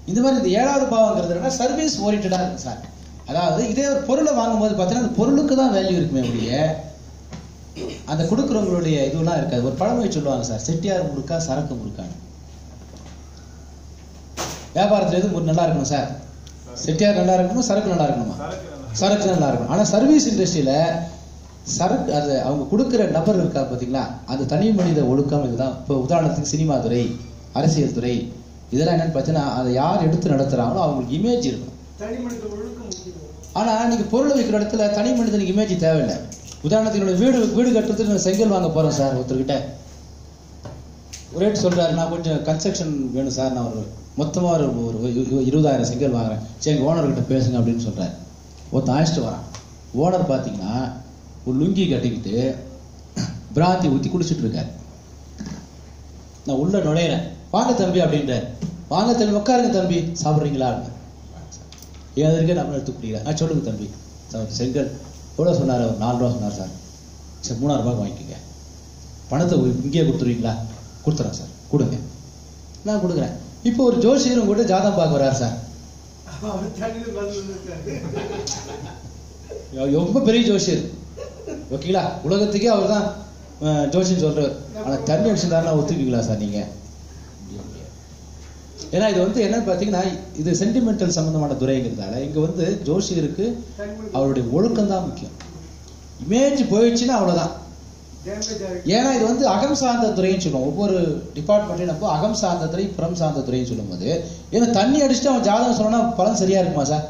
இந்த மாதிரி இந்த ஏழாவது பாவங்கிறது என்னன்னா சர்வீஸ் ஓரியன்டாக இருக்கு சார் அதாவது இதே ஒரு பொருளை வாங்கும்போது பார்த்தீங்கன்னா அந்த பொருளுக்கு தான் வேல்யூ இருக்குமே ஒழிய அந்த கொடுக்குறவங்களுடைய இதுவெல்லாம் இருக்காது ஒரு பழமொழி சொல்லுவாங்க சார் செட்டியார் முறுக்கா சரக்கு முறுக்கான்னு வியாபாரத்துல எது ஒரு நல்லா இருக்கணும் சார் செட்டியார் நல்லா இருக்கணும் சரக்கு நல்லா இருக்கணுமா சரக்கு நல்லா இருக்கணும் ஆனா சர்வீஸ் இண்டஸ்ட்ரியில சரக்கு அது அவங்க கொடுக்குற நபர் இருக்கா பாத்தீங்களா அந்த தனி மனித ஒழுக்கம் இதுதான் இப்போ உதாரணத்துக்கு சினிமா துறை அரசியல் துறை இதெல்லாம் என்னன்னு பார்த்தீங்கன்னா அதை யார் எடுத்து நடத்துறாங்களோ அவங்களுக்கு இமேஜ் இருக்கும் தனி மனித ஒழுக்கம் முக்கியம் ஆனா நீங்க பொருளை விற்கிற இடத்துல தனி மனிதனுக்கு இமேஜ் தேவையில்லை உதாரணத்துக்கு என்னோட வீடு வீடு கட்டுறதுக்கு நான் செங்கல் வாங்க போறேன் சார் ஒருத்தர்கிட்ட ஒரு ரேட் சொல்றாரு நான் கொஞ்சம் கன்ஸ்ட்ரக்ஷன் வேணும் சார் நான் ஒரு மொத்தமா ஒரு ஒரு இரு- இருபதாயிரம் செங்கல் வாங்குறேன் சரி எங்க ஓனர் கிட்ட பேசுங்க அப்படின்னு சொல்றாரு ஒருத்தன் அழைச்சிட்டு வரான் ஓனர் பாத்தீங்கன்னா ஒரு லுங்கி கட்டிக்கிட்டு பிராந்தி ஊத்தி குடிச்சிட்டு இருக்காரு நான் உள்ள நுழையிறேன் வாங்க தம்பி அப்படின்றார் வாங்க தம்பி உட்காருங்க தம்பி சாப்பிட்றீங்களா ஏன் இருக்கே நம்ம எடுத்து குடிக்கிறேன் ஆ சொல்லுங்க தம்பி சார் செங்கல் எவ்வளோ சொன்னார் அவர் நாலு ரூபா சொன்னார் சார் சரி மூணாயிரம் ரூபாய்க்கு வாங்கிக்கோங்க பணத்தை உ- இங்கேயே கொடுத்துருவீங்களா கொடுத்துறேன் சார் கொடுங்க நான் கொடுக்குறேன் இப்போ ஒரு ஜோசியர் உங்கள்கிட்ட ஜாதகம் பார்க்க வரார் சார் அவர் தனியில் வந்து இருக்காரு எ- ரொம்ப பெரிய ஜோசியர் ஓகேங்களா உலகத்துக்கே அவர் தான் ஜோசியம் சொல்றாரு ஆனா தண்ணி அடிச்சிருந்தாருன்னா ஒத்துக்குவீங்களா சார் நீங்க ஏன்னா இது வந்து என்னன்னு பாத்தீங்கன்னா இது சென்டிமெண்டல் சம்பந்தமான துறைங்கிறதால இங்க வந்து ஜோசியருக்கு தனி மனித அவருடைய ஒழுக்கம் தான் முக்கியம் இமேஜ் போயிடுச்சுன்னா அவ்வளவுதான் டேமேஜ் ஆகி ஏன்னா இது வந்து அகம் சார்ந்த துறைன்னு சொல்லுவோம் ஒவ்வொரு டிபார்ட்மெண்ட்லையும் நம்ம அகம் சார்ந்த துறை புறம் சார்ந்த துறைன்னு சொல்லும்போது ஏன்னா தண்ணி அடிச்சுட்டு அவன் ஜாதகம் சொன்னா பலன் சரியா இருக்குமா சார்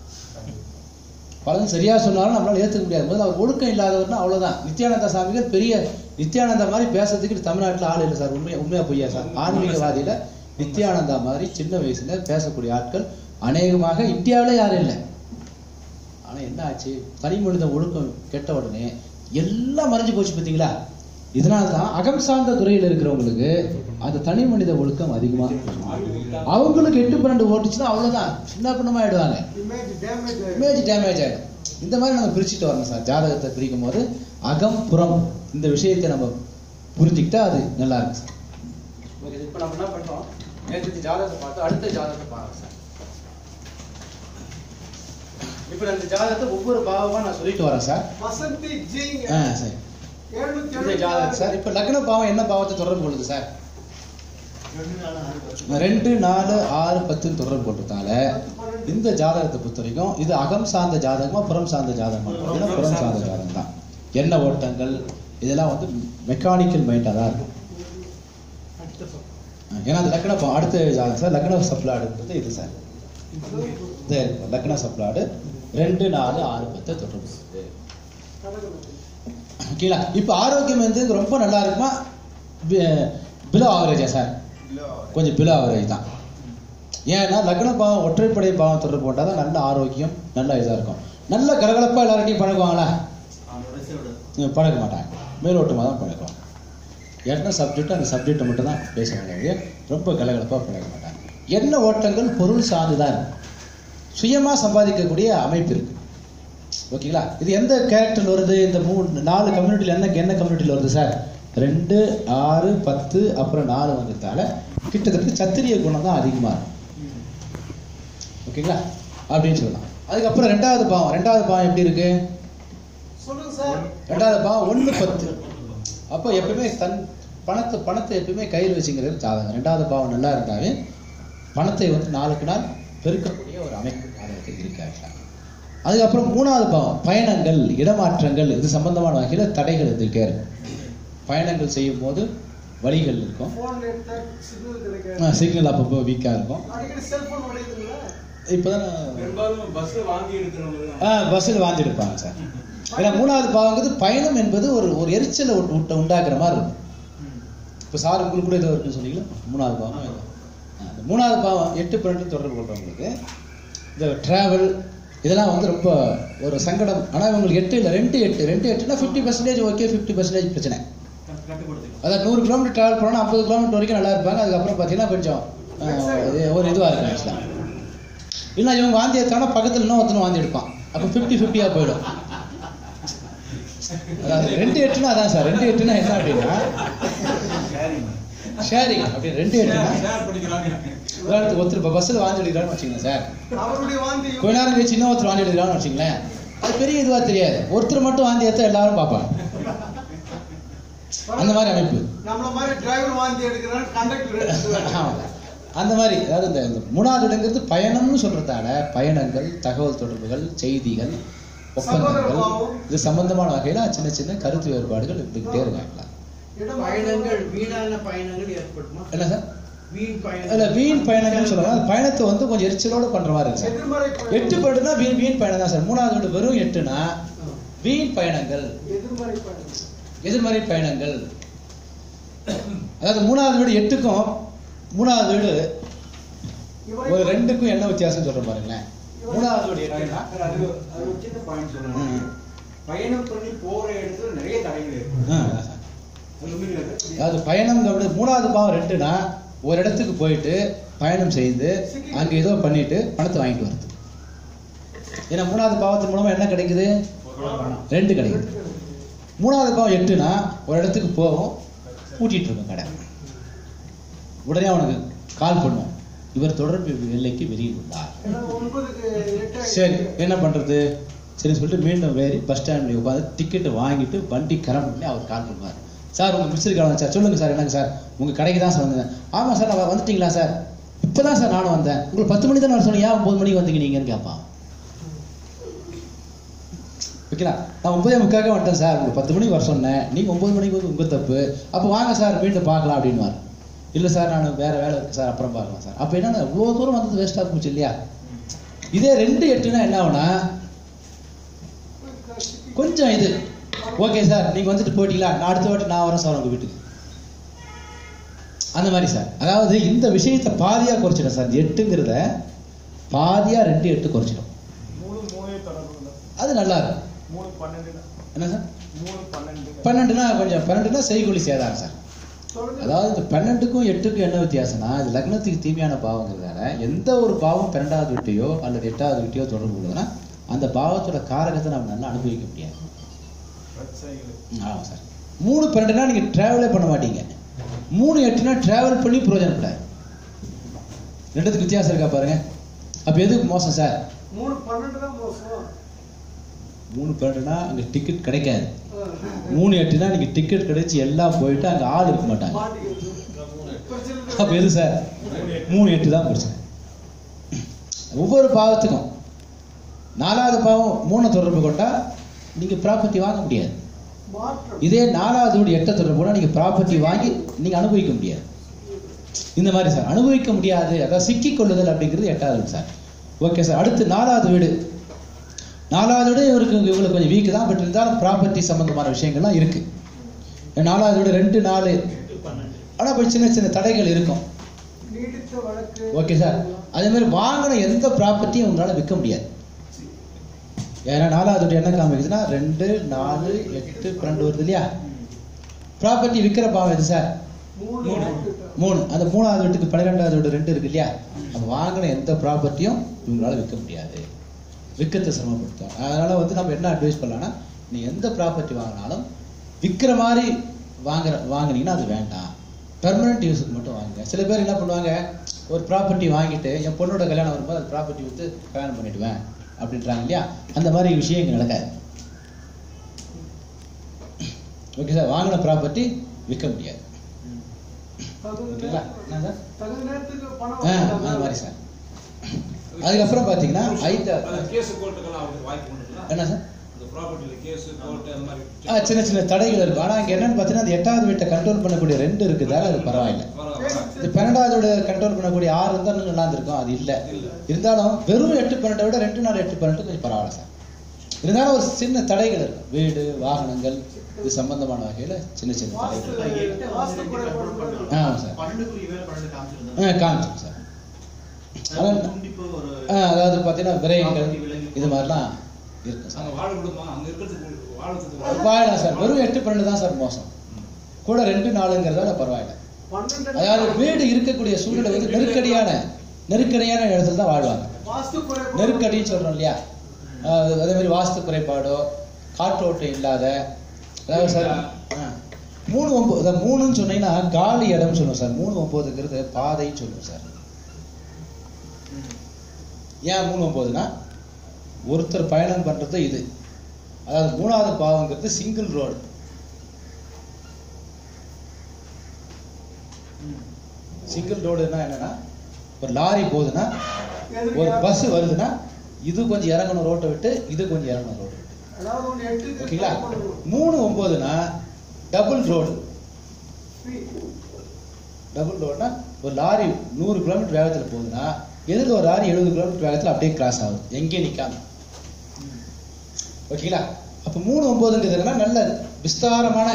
பலன் சரியா சொன்னாலும் நம்மளால ஏத்துக்க முடியாது முதல்ல அவர் ஒழுக்கம் இல்லாதவர்னா அவ்வளவுதான் நித்யானந்த சாமிகள் பெரிய நித்யானந்தா மாதிரி பேசுறதுக்கு தமிழ்நாட்டுல ஆள் இல்லை சார் உண்மையா உண்மையா பொய்யா சார் ஆன்மீகவாதியில நித்யானந்தா மாதிரி சின்ன வயசுல பேசக்கூடிய ஆட்கள் அநேகமாக இந்தியாவிலே யாரும் இல்லை ஆனா என்ன ஆச்சு தனி மனித ஒழுக்கம் கெட்ட உடனே எல்லாம் மறைஞ்சு போச்சு பார்த்தீங்களா இதனால தான் அகம் சார்ந்த துறையில் இருக்கிறவங்களுக்கு அந்த தனி மனித ஒழுக்கம் அதிகமா இருக்கும். அவங்களுக்கு எட்டு பன்னெண்டு ஓட்டுச்சுன்னா அவ்வளவுதான் சின்ன பின்னமா ஆயிடுவாங்க இமேஜ் டேமேஜ் ஆகி இமேஜ் டேமேஜ் ஆயிடும் இந்த மாதிரி நம்ம பிரிச்சுட்டு வரணும் சார் ஜாதகத்தை பிரிக்கும் போது அகம் புறம் இந்த விஷயத்தை நம்ம புரிஞ்சுக்கிட்டா அது நல்லா இருக்கு சார் ஓகே இப்போ நம்ம என்ன பண்றோம் நேற்று ஜாதகத்தை பார்த்து அடுத்த ஜாதகத்தை பார்க்கலாம் சார் இப்போ நான் இந்த ஜாதகத்தை ஒவ்வொரு பாவமா நான் சொல்லிட்டு வரேன் சார் வசந்தி ஜி ஆ சரி எழுநூத்தி இந்த ஜாதகம் சார் இப்போ லக்ன பாவம் என்ன பாவத்தை தொடர்பு கொள்ளுது சார் ரெண்டு நாலு ஆறு பத்துன்னு தொடர்பு கொண்டதால இந்த ஜாதகத்தை பொறுத்த வரைக்கும் இது அகம் சார்ந்த ஜாதகமா புறம் சார்ந்த ஜாதகமா பார்த்தீங்கன்னா புறம் சார்ந்த ஜாதகம் தான் எண்ண ஓட்டங்கள் இதெல்லாம் வந்து மெக்கானிக்கல் மைண்டாக தான் இருக்கும் ஏன்னா அந்த லக்ன பாவம் அடுத்த ஜாதகம் சார் லக்ன சப்ளாடுன்றது இது சார் இதே இருக்கும் லக்ன சப்ளாடு ரெண்டு நாலு ஆறு பத்து தொடர்பு கொள்ளுது. ஓகேங்களா இப்போ ஆரோக்கியம் வந்து ரொம்ப நல்லா இருக்குமா பிலோ ஆவரேஜா சார் கொஞ்சம் பிலோ ஆவரேஜ் தான் ஏன்னா லக்ன பாவம் ஒற்றைப்படை பாவம் தொடர்பு போட்டால் தான் நல்ல ஆரோக்கியம் நல்ல இதாக இருக்கும் நல்ல கலகலப்பாக எல்லார்ட்டையும் பழகுவாங்களா இவங்க பழக மாட்டாங்க மேலோட்டமாக தான் பழகுவாங்க என்ன சப்ஜெக்ட் அந்த சப்ஜெக்டை மட்டும் தான் பேசுவாங்க ஒழிய ரொம்ப கலகலப்பாக பழக மாட்டாங்க என்ன ஓட்டங்கள் பொருள் சார்ந்து தான் இருக்கும் சுயமாக சம்பாதிக்கக்கூடிய அமைப்பு இருக்கு ஓகேங்களா இது எந்த கேரக்டர் வருது இந்த மூணு நாலு கம்யூனிட்டியில் என்ன என்ன கம்யூனிட்டியில் வருது சார் ரெண்டு ஆறு பத்து அப்புறம் நாலு வந்ததால கிட்டத்தட்ட சத்திரிய குணம் தான் அதிகமாக இருக்கும் ஓகேங்களா அப்படின்னு சொல்லலாம் அதுக்கப்புறம் ரெண்டாவது பாவம் ரெண்டாவது பாவம் எப்படி இருக்கு சொல்லுங்க சார் ரெண்டாவது பாவம் ஒன்று பத்து அப்போ எப்பவுமே தன் பணத்தை பணத்தை எப்பவுமே கையில் வச்சுங்கிறது ஜாதகம் ரெண்டாவது பாவம் நல்லா இருந்தாவே பணத்தை வந்து நாளுக்கு நாள் பெருக்கக்கூடிய ஒரு அமைப்பு ஜாதகத்துக்கு இருக்கு actually. அதுக்கப்புறம் மூணாவது பாவம் பயணங்கள் இடமாற்றங்கள் இது சம்பந்தமான வகையில் தடைகள் இருந்துகிட்டே இருக்கும் பயணங்கள் செய்யும் போது வழிகள் இருக்கும் போன் எடுத்தா சிக்னல் கிடைக்காது சிக்னல் அப்பப்போ வீக்காக இருக்கும் அடிக்கடி செல்போன் உடையுதுங்களா இப்போதான் பெரும்பாலும் பஸ் வாங்கி எடுக்கிறவங்க தான். ஆ பஸ்ஸில் வாந்தி எடுப்பாங்க சார் ஏன்னா மூணாவது பாவங்கிறது பயணம் என்பது ஒரு ஒரு எரிச்சலை உண்டு- உண்டு- உண்டாக்குற மாதிரி இருக்கும் இப்போ சார் உங்களுக்கு கூட ஏதோ இருக்குன்னு சொன்னீங்களா மூணாவது பாவம் ஏதோ ஆ, அந்த மூணாவது பாவம் எட்டு பன்னெண்டு தொடர்பு கொள்றவங்களுக்கு இந்த டிராவல் இதெல்லாம் வந்து ரொம்ப ஒரு சங்கடம் ஆனால் இவங்களுக்கு எட்டு இல்லை ரெண்டு எட்டு ரெண்டு எட்டுனா fifty percentage okay fifty percentage பிரச்சனை அதான் நூறு கிலோமீட்டர் டிராவல் பண்ணால் ஐம்பது கிலோமீட்டர் வரைக்கும் நல்லா இருப்பாங்க அதுக்கப்புறம் பார்த்தீங்கன்னா கொஞ்சம் ஆ, இது ஒரு இதுவாக இருக்கும் ஆக்சுவலாக இல்லை இவங்க வாந்தி எடுத்தாங்கன்னா பக்கத்தில் இன்னும் ஒருத்தனும் வாந்தி எடுப்பான் அப்போ ஃபிஃப்டி ஃபிஃப்டியாக போயிடும் அதாவது ரெண்டு எட்டுனா அதான் சார் ரெண்டு எட்டுனா என்ன அப்படின்னா ஷேரிங் அப்படி ரெண்டு எட்டுனா உதாரணத்துக்கு ஒருத்தர் இப்போ பஸ்ஸில் வாந்தி எடுக்கிறான்னு வச்சுக்கோங்க சார் அவருடைய வாந்தி கொஞ்ச நேரம் கழிச்சு இன்னும் ஒருத்தர் வாந்தி எடுக்கிறான்னு வச்சுங்களேன் அது பெரிய இதுவா தெரியாது ஒருத்தர் மட்டும் வாந்தி எடுத்தா எல்லாரும் பார்ப்பாங்க அந்த மாதிரி அமைப்பு நம்மள மாதிரி டிரைவர் வாந்தி எடுக்கிறான் கண்டக்டர் ஆமா. அந்த மாதிரி அதாவது இந்த இந்த மூணாவது இடங்கிறது பயணம்னு சொல்றதால பயணங்கள் தகவல் தொடர்புகள் செய்திகள் ஒப்பந்தங்கள் சகோதரபாவம். இது சம்பந்தமான வகையில சின்ன சின்ன கருத்து வேறுபாடுகள் இருந்துகிட்டே இருக்காங்களா பயணங்கள் வீணான பயணங்கள் ஏற்படுமா என்ன சார் வீண் பயணம் இல்ல வீண் பயணங்கள் சொல்றாங்க அந்த பயணத்தை வந்து கொஞ்சம் எரிச்சலோட பண்ற மாதிரி இருக்கு சார் எதிர்மறை எட்டு பயணம்னா வீண் வீண் பயணம் தான் சார் மூணாவது வீடு வெறும் எட்டுனா வீண் பயணங்கள் எதிர்மறை பயணம் எதிர்மறை பயணங்கள் அதாவது மூணாவது வீடு எட்டுக்கும் மூணாவது வீடு இவரை ஒரு ரெண்டுக்கும் என்ன வித்தியாசம் சொல்ற பாருங்களேன் மூணாவது வீடு எட்டுனா அது அது ஒரு சின்ன பாயிண்ட் சொல்றேன் ம். பயணம் பண்ணி போற இடத்துல நிறைய தடைகள் இருக்கு ஆ, அதான் சார். அது உண்மையிலே அது. அதாவது பயணம் அப்படி மூணாவது பாவம் ரெண்டுனா ஒரு இடத்துக்கு போயிட்டு பயணம் செய்து அங்க ஏதோ பண்ணிட்டு பணத்தை வாங்கிட்டு வருது ஏன்னா மூணாவது பாவத்தின் மூலமா என்ன கிடைக்குது ரெண்டு கிடைக்குது மூணாவது பாவம் எட்டுனா ஒரு இடத்துக்கு போவோம் பூட்டிட்டு இருக்கும் கடை உடனே அவனுக்கு கால் பண்ணும் இவர் தொடர்பு எல்லைக்கு வெளியில் உள்ளார் ஏன்னா ஒன்பதுக்கு எட்டு சரி என்ன பண்றது சரி சொல்லிட்டு மீண்டும் வேறி பஸ் ஸ்டாண்ட்ல உட்காந்து டிக்கெட் வாங்கிட்டு வண்டி கிளம்பி அவர் கால் பண்ணுவார் சார் உங்க மிஸ்டர் காலம் சார் சொல்லுங்க சார் என்னங்க சார் உங்க கடைக்கு தான் சார் வந்தேன் ஆமா சார் நான் வந்துட்டீங்களா சார் இப்பதான் சார் நானும் வந்தேன் உங்களுக்கு பத்து மணி தான் நான் சொன்னேன் ஏன் ஒன்பது மணிக்கு வந்தீங்க நீங்கன்னு கேட்பான் ஓகேங்களா நான் ஒன்பதே முக்காக வந்துட்டேன் சார் உங்களுக்கு பத்து மணிக்கு வர சொன்னேன் நீங்க ஒன்பது மணிக்கு வந்து உங்க தப்பு அப்போ வாங்க சார் மீண்டும் பார்க்கலாம் அப்படின்னுவார் இல்லை சார் நான் வேற வேலை இருக்கு சார் அப்புறம் பார்க்கலாம் சார் அப்போ என்னன்னா இவ்வளோ தூரம் வந்தது வேஸ்ட்டாக போச்சு இல்லையா இதே ரெண்டு எட்டுனா என்ன ஆகும்னா கொஞ்சம் இது ஓகே சார் நீங்க வந்துட்டு போயிட்டீங்களா நான் அடுத்த வாட்டி நான் வரேன் சார் உங்க வீட்டுக்கு அந்த மாதிரி சார் அதாவது இந்த விஷயத்தை பாதியா குறைச்சிடும் சார் இந்த எட்டுங்கிறத பாதியா ரெண்டு எட்டு குறைச்சிடும் மூணு மூணே தொடர்பு அது நல்லா இருக்கும் மூணு பன்னெண்டு என்ன சார் மூணு பன்னெண்டு பன்னெண்டுனா கொஞ்சம் பன்னெண்டுனா செய்கூலி சேதாரம் சார் தொடர்ந்து அதாவது இந்த பன்னெண்டுக்கும் எட்டுக்கும் என்ன வித்தியாசம்னா இது லக்னத்துக்கு தீமையான பாவங்கிறதால எந்த ஒரு பாவம் பன்னெண்டாவது வீட்டையோ அல்லது எட்டாவது வீட்டையோ தொடர்பு கொள்ளுதுன்னா அந்த பாவத்தோட காரகத்தை நம்ம நல்லா அனுபவிக்க முடியாது பிரச்சனைகள் ம், ஆமாம் சார் மூணு பன்னெண்டுனா நீங்க டிராவலே பண்ண மாட்டீங்க மூணு எட்டுனா டிராவல் பண்ணி பிரயோஜனப்படாது ரெண்டுத்துக்கு வித்தியாசம் இருக்கா பாருங்க அப்ப எது மோசம் சார் மூணு பன்னெண்டு தான் மோசம் மூணு பன்னெண்டுனா அங்க டிக்கெட் கிடைக்காது ஆ. மூணு எட்டுனா நீங்க டிக்கெட் கிடைச்சு எல்லாம் போயிட்டு அங்க ஆள் இருக்க மாட்டாங்க மாட்டிக்கிறது பிரச்சனை அப்ப எது சார் மூணு எட்டு தான் பிரச்சனை ஒவ்வொரு பாவத்துக்கும் நாலாவது பாவம் மூணு தொடர்பு கொண்டா நீங்க ப்ராப்பர்ட்டி வாங்க முடியாது மாற்றம் இதே நாலாவது வீடு எட்ட தொடர்பு கொண்டா நீங்க ப்ராப்பர்ட்டி வாங்கி நீங்க அனுபவிக்க முடியாது இந்த மாதிரி சார் அனுபவிக்க முடியாது அதாவது சிக்கிக் கொள்ளுதல் அப்படிங்கிறது எட்டாவது வீடு சார் ஓகே சார் அடுத்து நாலாவது வீடு நாலாவது வீடு இவருக்கு இவங்களுக்கு கொஞ்சம் வீக் தான் பட் இருந்தாலும் ப்ராப்பர்ட்டி சம்பந்தமான விஷயங்கள்லாம் இருக்கு நாலாவது வீடு ரெண்டு நாலு ஆனா கொஞ்சம் சின்ன சின்ன தடைகள் இருக்கும் நீடித்த வழக்கு ஓகே சார் அதே மாதிரி வாங்கின எந்த ப்ராப்பர்ட்டியும் உங்களால விற்க முடியாது ஏன்னா நாலாவது வீடு என்ன காமிக்குதுன்னா ரெண்டு நாலு எட்டு பன்னெண்டு வருது இல்லையா ப்ராப்பர்ட்டி விற்கிற பாவம் எது சார் மூணு வழக்கு. மூணு அந்த மூணாவது வீட்டுக்கு பன்னிரெண்டாவது வீடு ரெண்டு இருக்கு இல்லையா அந்த வாங்கின எந்த ப்ராப்பர்ட்டியும் இவங்களால விற்க முடியாது விற்கத்தை சிரமப்படுத்தும் அதனால வந்து நம்ம என்ன அட்வைஸ் பண்ணலாம்னா நீ எந்த ப்ராப்பர்ட்டி வாங்கினாலும் விற்கிற மாதிரி வாங்குற வாங்குனீங்கன்னா அது வேண்டாம் பெர்மனன்ட் யூஸுக்கு மட்டும் வாங்குங்க சில பேர் என்ன பண்ணுவாங்க ஒரு ப்ராப்பர்ட்டி வாங்கிட்டு என் பொண்ணோட கல்யாணம் வரும்போது அந்த ப்ராப்பர்ட்டி விற்று கல்யாணம் பண்ணிடுவேன் அப்படின்றாங்க இல்லையா அந்த மாதிரி விஷயம் இங்க நடக்காது ஓகே சார் வாங்கின ப்ராப்பர்ட்டி விற்க முடியாது தகுந்த ஓகேங்களா நேரத்துக்கு- என்ன சார் தகுந்த நேரத்துக்கு பணம் ஆ வாங்கிட்டாங்க. அந்த மாதிரி சார் அதுக்கப்புறம் பார்த்தீங்கன்னா ஐந்து அந்த கேஸ் கோர்ட்டுக்கெல்லாம் அவருக்கு வாய்ப்பு உண்டுங்களா என்ன சார் அந்த ப்ராப்பர்ட்டியில கேஸ் கோர்ட்டு அந்த ஆ மாதிரி சின்ன சின்ன தடைகள் இருக்கும் ஆனால் இங்கே என்னன்னு பார்த்தீங்கன்னா அந்த எட்டாவது வீட்டை கண்ட்ரோல் பண்ணக்கூடிய ரெண்டு இருக்குதால அது பரவாயில்ல பரவாயில்ல. இந்த பன்னெண்டாவதோட கண்ட்ரோல் பண்ணக்கூடிய ஆறு இருந்தால் இன்னும் நல்லா இருந்திருக்கும் அது இல்லை இருந்தாலும் வெறும் எட்டு பன்னெண்டை விட ரெண்டு நாள் எட்டு பன்னெண்டு கொஞ்சம் பரவாயில்ல சார் இருந்தாலும் ஒரு சின்ன தடைகள் இருக்கும் வீடு வாகனங்கள் இது சம்பந்தமான வகையில் சின்ன சின்ன வாஸ்து தடைகள் வாஸ்து குறைபாடு கூட ஆ சார் பன்னெண்டுக்குரிய வேலை பன்னெண்டு காமிச்சிருந்தேன் ஆ காமிச்சோம் சார் அதான் துண்டிப்பு ஒரு ஆ, அதாவது பார்த்தீங்கன்னா விரயங்கள் property விலங்கி இது மாதிரிலாம் இருக்கும் சார் அங்க வாழ விடுமா அங்க இருக்கிறதுக்கு வாழறதுக்கு வாழலாம் சார் வெறும் எட்டு பன்னெண்டு தான் சார் மோசம் கூட ரெண்டு நாளுங்கிறதால பரவாயில்ல பன்னெண்டு அதாவது வீடு இருக்கக்கூடிய சூழ்நிலை வந்து நெருக்கடியான நெருக்கடியான இடத்துல தான் வாழ்வாங்க வாஸ்து குறைபாடு நெருக்கடின்னு சொல்றோம் இல்லையா அஹ் அதே மாதிரி வாஸ்து குறைபாடோ காற்றோட்டம் இல்லாத அதாவது சார் ஆ, மூணு ஒன்பது அதாவது மூணுன்னு சொன்னீங்கன்னா காலி இடம்னு சொல்லுவோம் சார் மூணு ஒன்பதுங்கிறது பாதைன்னு சொல்லுவோம் சார் ஏன் மூணு ஒன்பதுனா ஒருத்தர் பயணம் பண்றது இது அதாவது மூணாவது பாவங்கிறது சிங்கிள் ரோடு சிங்கிள் ரோடுனா என்னன்னா ஒரு லாரி போகுதுன்னா ஒரு பஸ் வருதுன்னா இது கொஞ்சம் இறங்கணும் ரோட்டை விட்டு இது கொஞ்சம் இறங்கணும் ரோட்டை விட்டு அதாவது ஒண்ணு எட்டுக்கு ஓகேங்களா stop பண்ணுவோம். மூணு ஒன்பதுனா டபுள் ரோடு Free. டபுள் ரோடுனா ஒரு லாரி நூறு கிலோமீட்டர் வேகத்தில் போகுதுன்னா எதிரில் ஒரு லாரி எழுபது கிலோமீட்டர் வேகத்தில் அப்படியே கிராஸ் ஆகுது எங்கேயும் நிற்காம ஓகேங்களா அப்போ மூணு ஒன்பதுங்கிறது என்னன்னா நல்ல விஸ்தாரமான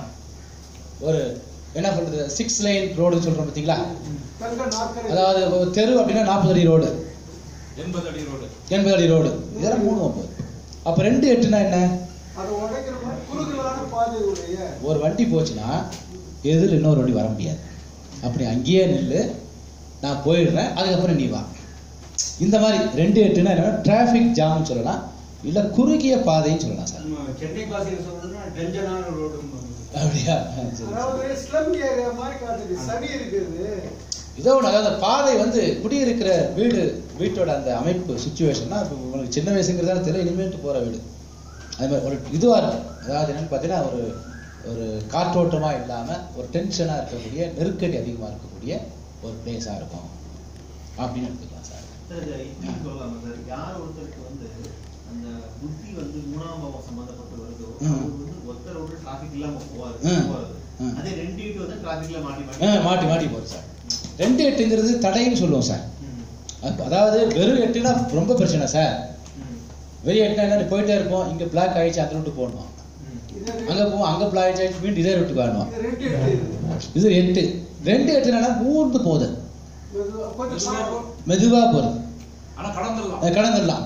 ஒரு என்ன சொல்றது சிக்ஸ் லைன் ரோடு சொல்றோம் பார்த்தீங்களா தங்க நாற்கரை. அதாவது ஒரு தெரு அப்படின்னா நாற்பது அடி ரோடு எண்பது அடி ரோடு எண்பது அடி ரோடு இதெல்லாம் மூணு ஒன்பது அப்போ ரெண்டு எட்டுனா என்ன அதை உடைக்கிற மாதிரி குறுகலான பாதை உடைய ஒரு வண்டி போச்சுன்னா எதிரில் இன்னொரு வண்டி வர முடியாது அப்படி அங்கேயே நில்லு நான் போயிடுறேன் அதுக்கப்புறம் நீ வா இந்த மாதிரி ரெண்டு எட்டுனா என்னன்னா டிராஃபிக் ஜாம்னு சொல்லலாம் இல்லை குறுகிய பாதைன்னு சொல்லலாம் சார் நம்ம சென்னை பாசையில் சொல்றதுன்னா டெஞ்சனான ரோடு அப்படியா ஆ, சரி, சரி. அதாவது ஸ்லம் ஏரியா மாதிரி காட்டுது சனி இருக்குது இதோ ஒன்று அதாவது பாதை வந்து குடியிருக்கிற வீடு வீட்டோட அந்த அமைப்பு சுச்சுவேஷன்னா இப்போ உங்களுக்கு சின்ன வயசுங்கிறதால தெரியல இனிமேட்டு போகிற வீடு அது மாதிரி ஒரு இதுவாக இருக்கும் அதாவது என்னன்னு பார்த்தீங்கன்னா ஒரு ஒரு காற்றோட்டமாக இல்லாமல் ஒரு டென்ஷனாக இருக்கக்கூடிய நெருக்கடி அதிகமாக இருக்கக்கூடிய ஒரு பிளேஸாக இருக்கும் அப்படின்னு எடுத்துக்கலாம் சார் சார், இதை இப்படி சொல்லலாமா சார்? யார் ஒருத்தருக்கு வந்து அந்த புத்தி வந்து மூணாம் பாவம் சம்பந்தப்பட்டு வருதோ, ம். அவர் வந்து ஒத்த ரோடு traffic இல்லாம போவாரு, ம். போவாரு. ம். அதே ரெண்டு வீட்டு வந்து trafficல மாட்டி ஆ மாட்டி மாட்டி மாட்டி போகுது சார் ரெண்டு எட்டுங்கிறது தடைன்னு சொல்லுவோம் சார் ம். அப்ப- அதாவது வெறும் எட்டுனா ரொம்ப பிரச்சனை சார் ம். வெறும் எட்டுனா என்ன போயிட்டே இருப்போம் இங்கே பிளாக் ஆயிடுச்சு அந்த ரூட்டு போடணும் ம். இது அங்கே போவோம் அங்கே பிளாக் ஆயிடுச்சு மீண்டும் இதே ரூட்டுக்கு வரணும் இது ரெண்டு எட்டு இது இது எட்டு ரெண்டு எட்டுனா ஊர்ந்து போகுது மெதுவா- கொஞ்சம் சாப்பிடும். மெதுவா போகுது ஆனா கடந்துடலாம் அது கடந்துடலாம்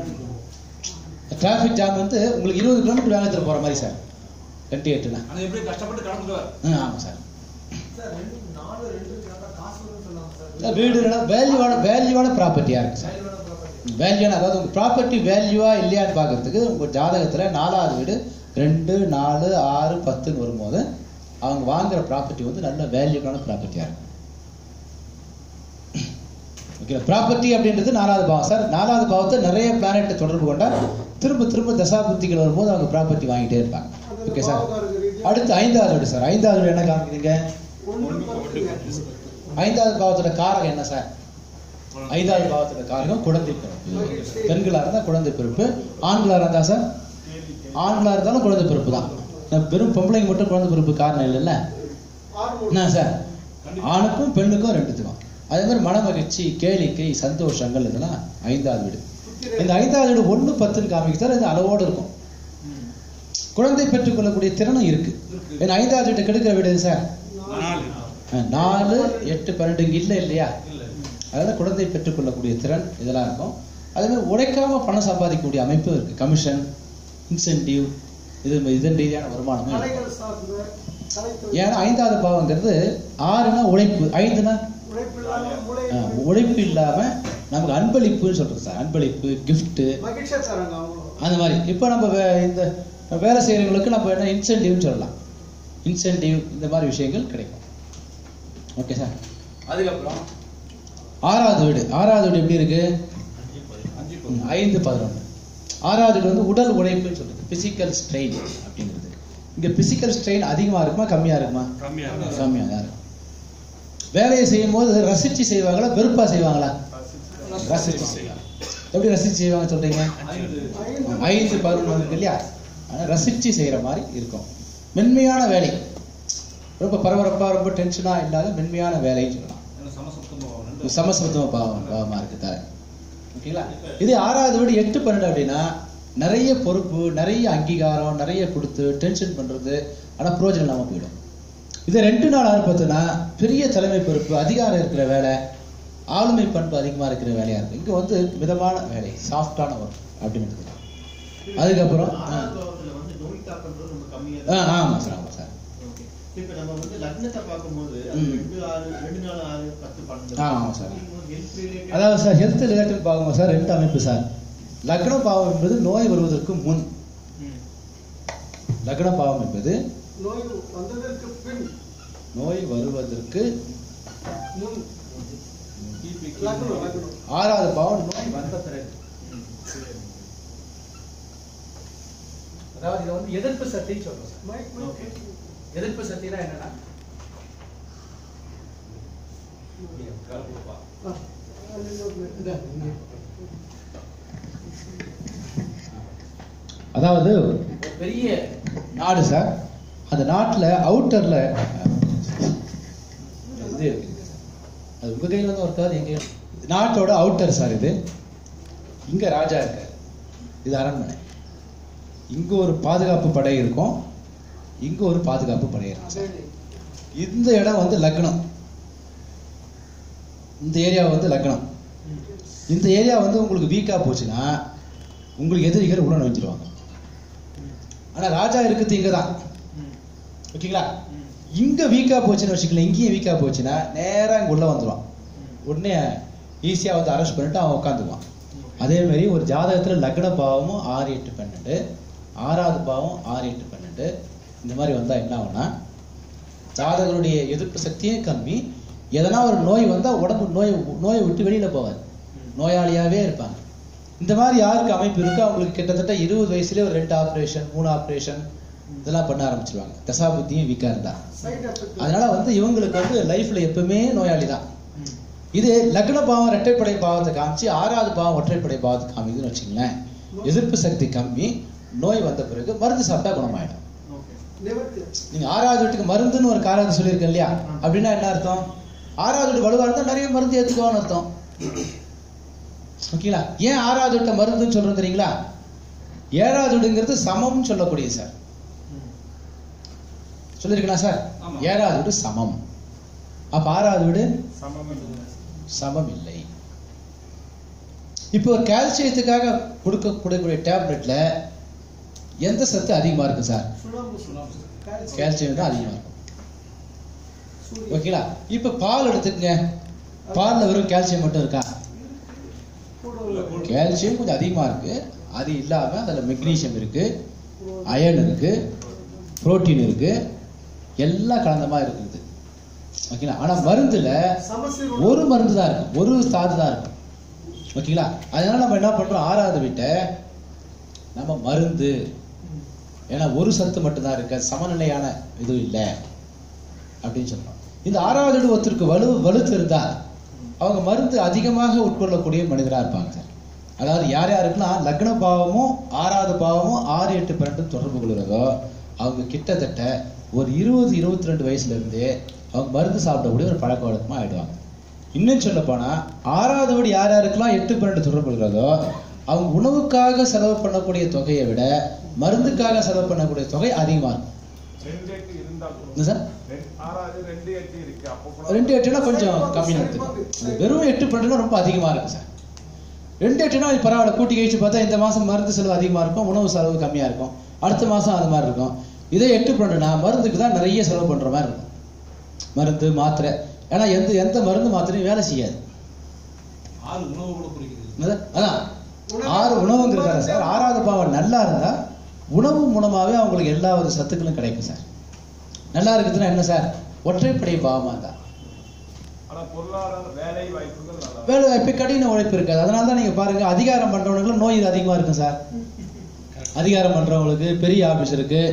டிராஃபிக் ஜாம் வந்து உங்களுக்கு இருபது கிலோமீட்டர் வேகத்தில் போற மாதிரி சார் ரெண்டு எட்டுனா ஆனா எப்படி கஷ்டப்பட்டு கடந்துடுவார் ஆ ஆமாம் சார் சார் ரெண்டு நாலு ரெண்டு கரெக்டா காசு வரும்னு சொன்னாங்க சார் அதான் வீடு வேல்யூவான வேல்யூவான ப்ராப்பர்ட்டியாக இருக்கு சார் வேல்யூவான property. வேல்யூவான அதாவது உங்கள் ப்ராப்பர்ட்டி வேல்யூவா இல்லையான்னு பார்க்கறதுக்கு உங்கள் ஜாதகத்தில் நாலாவது வீடு ரெண்டு நாலு ஆறு பத்துன்னு வரும்போது அவங்க வாங்குற ப்ராப்பர்ட்டி வந்து நல்ல வேல்யூவான ப்ராப்பர்ட்டியாக இருக்கும் ஓகே ப்ராப்பர்ட்டி அப்படின்றது நாலாவது பாவம் சார் நாலாவது பாவத்தை நிறைய பிளானெட்டை தொடர்பு கொண்டா திரும்ப திரும்ப தசாபுத்திகள் வரும்போது அவங்க ப்ராப்பர்ட்டி வாங்கிட்டே இருப்பாங்க ஓகே சார் அடுத்து ஐந்தாவது வீடு சார் ஐந்தாவது வீடு என்ன காமிக்கிறீங்க ஒண்ணு பத்துங்க. ஐந்தாவது பாவத்தோட காரகம் என்ன சார் ஐந்தாவது பாவத்தோட காரகம் குழந்தை பிறப்பு பெண்களா இருந்தா குழந்தை பிறப்பு ஆண்களா இருந்தா சார் ஆண்களா இருந்தாலும் குழந்தை பிறப்பு தான் நான் வெறும் பொம்பளைங்க மட்டும் குழந்தை பிறப்பு காரணம் இல்லைல்ல ஹார்மோன். என்ன சார் ஆணுக்கும் பெண்ணுக்கும் ரெண்டுத்துக்கும் அதே மாதிரி மனமகிழ்ச்சி கேளிக்கை சந்தோஷங்கள் இதெல்லாம் ஐந்தாவது வீடு இந்த ஐந்தாவது வீடு ஒண்ணு பத்துன்னு காமிக்கு சார் இது அளவோடு இருக்கும் ம். குழந்தை பெற்றுக்கொள்ளக்கூடிய திறனும் இருக்கு ஏன்னா ஐந்தாவது வீட்டை கெடுக்கிற வீடு எது சார் நாலு அஹ் நாலு எட்டு பன்னெண்டு இங்க இல்லை இல்லையா இல்ல அதனால குழந்தை பெற்றுக்கொள்ளக்கூடிய திறன் இதெல்லாம் இருக்கும் அதே மாதிரி உழைக்காம பணம் சம்பாதிக்கக்கூடிய அமைப்பும் இருக்கு கமிஷன் இன்சென்டிவ் இது இதன் ரீதியான வருமானமும் இருக்கு. கலைகள் சார்ந்த கலைத்துறை. ஏன்னா ஐந்தாவது பாவங்கிறது ஆறுனா உழைப்பு ஐந்துனா உழைப்பில்லாம மூளை அஹ், உழைப்பு இல்லாம நமக்கு அன்பளிப்புன்னு சொல்றது சார் அன்பளிப்பு gift மகிழ்ச்சியா தராங்க அவங்க அந்த மாதிரி இப்போ நம்ம வே- இந்த வேலை செய்யறவங்களுக்கு நம்ம என்ன இன்சென்டிவ்னு சொல்லலாம் இன்சென்டிவ் இந்த மாதிரி விஷயங்கள் கிடைக்கும் ஓகே சார் அதுக்கப்புறம் ஆறாவது வீடு ஆறாவது வீடு எப்படி இருக்கு அஞ்சு ம், ஐந்து பதினொன்று ஆறாவது வீடு வந்து உடல் உழைப்புன்னு சொல்றது பிசிக்கல் ஸ்ட்ரெயின் அப்படிங்கிறது இங்க பிசிக்கல் ஸ்ட்ரெயின் அதிகமா இருக்குமா கம்மியா இருக்குமா கம்மியா கம்மியா தான் இருக்கும் வேலையை செய்யும் போது ரசிச்சு செய்வாங்களா வெறுப்பா செய்வாங்களா ரசிச்சு செய்வாங்க எப்படி ரசிச்சு செய்வாங்க சொல்றீங்க ஐந்து ஐந்து ஐந்து பதினொன்று இருக்கு இல்லையா ஆனா ரசிச்சு செய்யற மாதிரி இருக்கும் மென்மையான வேலை ரொம்ப பரபரப்பா ரொம்ப டென்ஷனா இல்லாத மென்மையான வேலைன்னு சொல்லலாம் என்ன சமசப்தமா ரெண்டு சமஸ்கிருதம பாவம் பாவமா இருக்கு தாய் ஓகேங்களா இது ஆறாவது வீடு எட்டு பன்னெண்டு அப்படின்னா நிறைய பொறுப்பு நிறைய அங்கீகாரம் நிறைய கொடுத்து டென்ஷன் பண்றது ஆனா பிரயோஜனம் இல்லாம போயிடும் இது ரெண்டு நாள் ஆறு பத்துனா பெரிய தலைமை பொறுப்பு அதிகாரம் இருக்கிற வேலை ஆளுமை பண்பு அதிகமா இருக்கிற வேலையா இருக்கு இங்க வந்து மிதமான வேலை சாஃப்டான ஒர்க் அப்படின்னு எடுத்துக்கலாம் அதுக்கப்புறம் ஆ. ஆறாவது பாவத்துல வந்து நோய் தாக்கம்ன்றது ரொம்ப கம்மியா ஆ, தான் ஆமா சார் ஆமா சார் Okay. இப்ப நம்ம வந்து லக்னத்தை பார்க்கும்போது அது ம். ரெண்டு ஆறு ரெண்டு நாலு ஆறு பத்து பன்னெண்டு ஆ, ஆமா சார். ஹெல்த் ரிலேட்டட் அதாவது சார் ஹெல்த் ரிலேட்டட் பாவம் சார் ரெண்டு அமைப்பு சார் லக்ன பாவம் என்பது நோய் வருவதற்கு முன் லக்ன பாவம் என்பது நோய் வந்ததற்கு பின் நோய் வருவதற்கு முன் லக்னம் லக்னம் ஆறாவது பாவம் நோய் வந்த பிறகு அதாவது இதை வந்து எதிர்ப்பு சக்தின்னு சொல்றோம் சார் மைக் மைக் எதிர்ப்பு சக்தினா என்னன்னா ஆ இந்த அதாவது ஒரு பெரிய நாடு சார் அந்த நாட்டுல அவுட்டர்ல இது இருக்கு. அது உங்க கையில தான் இருக்காது எங்க நாட்டோட அவுட்டர் சார் இது இங்க ராஜா இருக்காரு இது அரண்மனை இங்க ஒரு பாதுகாப்பு படை இருக்கும் இங்க ஒரு பாதுகாப்பு படை இருக்கும் சார் இந்த இடம் வந்து லக்னம் இந்த ஏரியா வந்து லக்னம் இந்த ஏரியா வந்து உங்களுக்கு வீக்கா போச்சுன்னா உங்களுக்கு எதிரிகள் உள்ள நுழைஞ்சிருவாங்க ஆனா ராஜா இருக்குது இங்க தான் ஓகேங்களா இங்க வீக்கா போச்சுன்னு வச்சுக்கலாம் இங்கேயும் வீக்கா போச்சுன்னா நேரா இங்க உள்ள வந்துருவான் உடனே ஈஸியா வந்து அரெஸ்ட் பண்ணிட்டு அவன் உட்காந்துக்குவான் அதே மாதிரி ஒரு ஜாதகத்துல லக்ன பாவமும் ஆறு எட்டு பன்னெண்டு ஆறாவது பாவம் ஆறு எட்டு பன்னெண்டு இந்த மாதிரி வந்தா என்ன ஆகும்னா ஜாதகருடைய எதிர்ப்பு சக்தியும் கம்மி எதனா ஒரு நோய் வந்தா உடம்பு நோய் நோயை விட்டு வெளியில போவாது நோயாளியாவே இருப்பாங்க இந்த மாதிரி யாருக்கு அமைப்பு இருக்கோ அவங்களுக்கு கிட்டத்தட்ட இருபது வயசுலயே ஒரு ரெண்டு ஆபரேஷன் மூணு ஆபரேஷன் இதெல்லாம் பண்ண ஆரம்பிச்சிருவாங்க தசாபுத்தியும் வீக்கா இருந்தா சைடு எஃபெக்ட் அதனால வந்து இவங்களுக்கு வந்து லைஃப்ல எப்பவுமே நோயாளி தான் இது லக்ன பாவம் இரட்டைப்படை பாவத்தை காமிச்சு ஆறாவது பாவம் ஒற்றைப்படை பாவத்தை காமிக்குதுன்னு வச்சுங்களேன் எதிர்ப்பு சக்தி கம்மி நோய் வந்த பிறகு மருந்து சாப்பிட்டா குணமாயிடும் நிவர்த்தி நீங்க ஆறாவது வீட்டுக்கு மருந்துன்னு ஒரு காரணத்தை சொல்லியிருக்கேன் இல்லையா அப்படின்னா என்ன அர்த்தம் ஆறாவது வீட்டு வலுவா இருந்தா நிறைய மருந்து ஏத்துக்குவான்னு அர்த்தம் ஓகேங்களா ஏன் ஆறாவது வீட்டை மருந்துன்னு சொல்றோம் தெரியுங்களா ஏழாவது வீடுங்கிறது சமம்னு சொல்லக்கூடியது சார் சொல்லிருக்கலாம் சார் ஆமா. ஏழாவது வீடு சமம் அப்ப ஆறாவது வீடு சமம் இல்லை சமம் இல்லை இப்போ கால்சியத்துக்காக கொடுக்கக்கூடிய டேப்லெட்ல எந்த சத்து அதிகமா இருக்கு சார் சுண்ணாம்பு சுண்ணாம்பு கால்சியம் தான் அதிகமா இருக்கும் சூரியன் ஓகேங்களா இப்ப பால் எடுத்துக்கங்க பால்ல வெறும் கால்சியம் மட்டும் இருக்கா கூட உள்ள கால்சியம் கொஞ்சம் அதிகமா இருக்கு அது இல்லாம அதுல மெக்னீசியம் இருக்கு அயன் இருக்கு புரோட்டீன் இருக்கு எல்லாம் கலந்த மாதிரி இருக்குது ஓகேங்களா ஆனா மருந்துல சமசீர் ஒரு மருந்து தான் இருக்கும் ஒரு தாது தான் இருக்கும் ஓகேங்களா அதனால நம்ம என்ன பண்றோம் ஆறாவது வீட்டை நம்ம மருந்து ஏன்னா ஒரு சத்து மட்டும்தான் இருக்கு அது சமநிலையான இது இல்லை அப்படின்னு சொல்றோம் இந்த ஆறாவது வீடு ஒருத்தருக்கு வலு வலுத்து இருந்தா அவங்க மருந்து அதிகமாக உட்கொள்ளக்கூடிய மனிதரா இருப்பாங்க சார் அதாவது யார் யாருக்கெல்லாம் லக்ன பாவமும் ஆறாவது பாவமும் ஆறு எட்டு பன்னெண்டு தொடர்பு கொள்கிறதோ அவங்க கிட்டத்தட்ட ஒரு இருபது இருபத்தி ரெண்டு வயசுல இருந்தே அவங்க மருந்து சாப்பிடக்கூடிய ஒரு பழக்க வழக்கமா ஆயிடுவாங்க இன்னும் சொல்ல போனா ஆறாவது வீடு யார் யாருக்கெல்லாம் எட்டு பன்னெண்டு தொடர்பு கொள்கிறதோ அவங்க உணவுக்காக செலவு பண்ணக்கூடிய தொகையை விட மருந்துக்காக செலவு பண்ணக்கூடிய தொகை அதிகமா இருக்கும் ரெண்டு எட்டு இருந்தா கூட என்ன சார் ரெண்டு- ஆறாவது ரெண்டு எட்டு இருக்கு அப்போ கூட ரெண்டு எட்டுனா கொஞ்சம் கம்மியாக இருக்குது வெறும் எட்டு பன்னெண்டுனா ரொம்ப அதிகமா இருக்கு சார் ரெண்டு எட்டுனா இது பரவாயில்ல கூட்டி கழிச்சு பார்த்தா இந்த மாசம் மருந்து செலவு அதிகமா இருக்கும் உணவு செலவு கம்மியா இருக்கும் அடுத்த மாசம் அது மாதிரி இருக்கும் இதே எட்டு பன்னெண்டுனா மருந்துக்கு தான் நிறைய செலவு பண்ற மாதிரி இருக்கும் மருந்து மாத்திரை ஏன்னா எந்த எந்த மருந்து மாத்திரையும் வேலை செய்யாது ஆறு உணவு கூட குறிக்குது என்னது? அதான் ஆறு உணவுங்கிறதால சார் ஆறாவது பாவம் நல்லா இருந்தா உணவு மூலமாவே அவங்களுக்கு எல்லா ஒரு சத்துக்களும் கிடைக்கும் சார் நல்லா இருக்குதுன்னா என்ன சார் ஒற்றைப்படை பாவமா இருந்தா ஆனா பொருளாதார வேலை வாய்ப்புகள் நல்லா வேலை வாய்ப்பு கடின உழைப்பு இருக்காது அதனால தான் நீங்க பாருங்க அதிகாரம் பண்றவங்களுக்கு நோய் அதிகமா இருக்கும் சார் அதிகாரம் பண்றவங்களுக்கு பெரிய ஆபீஸ் இருக்கு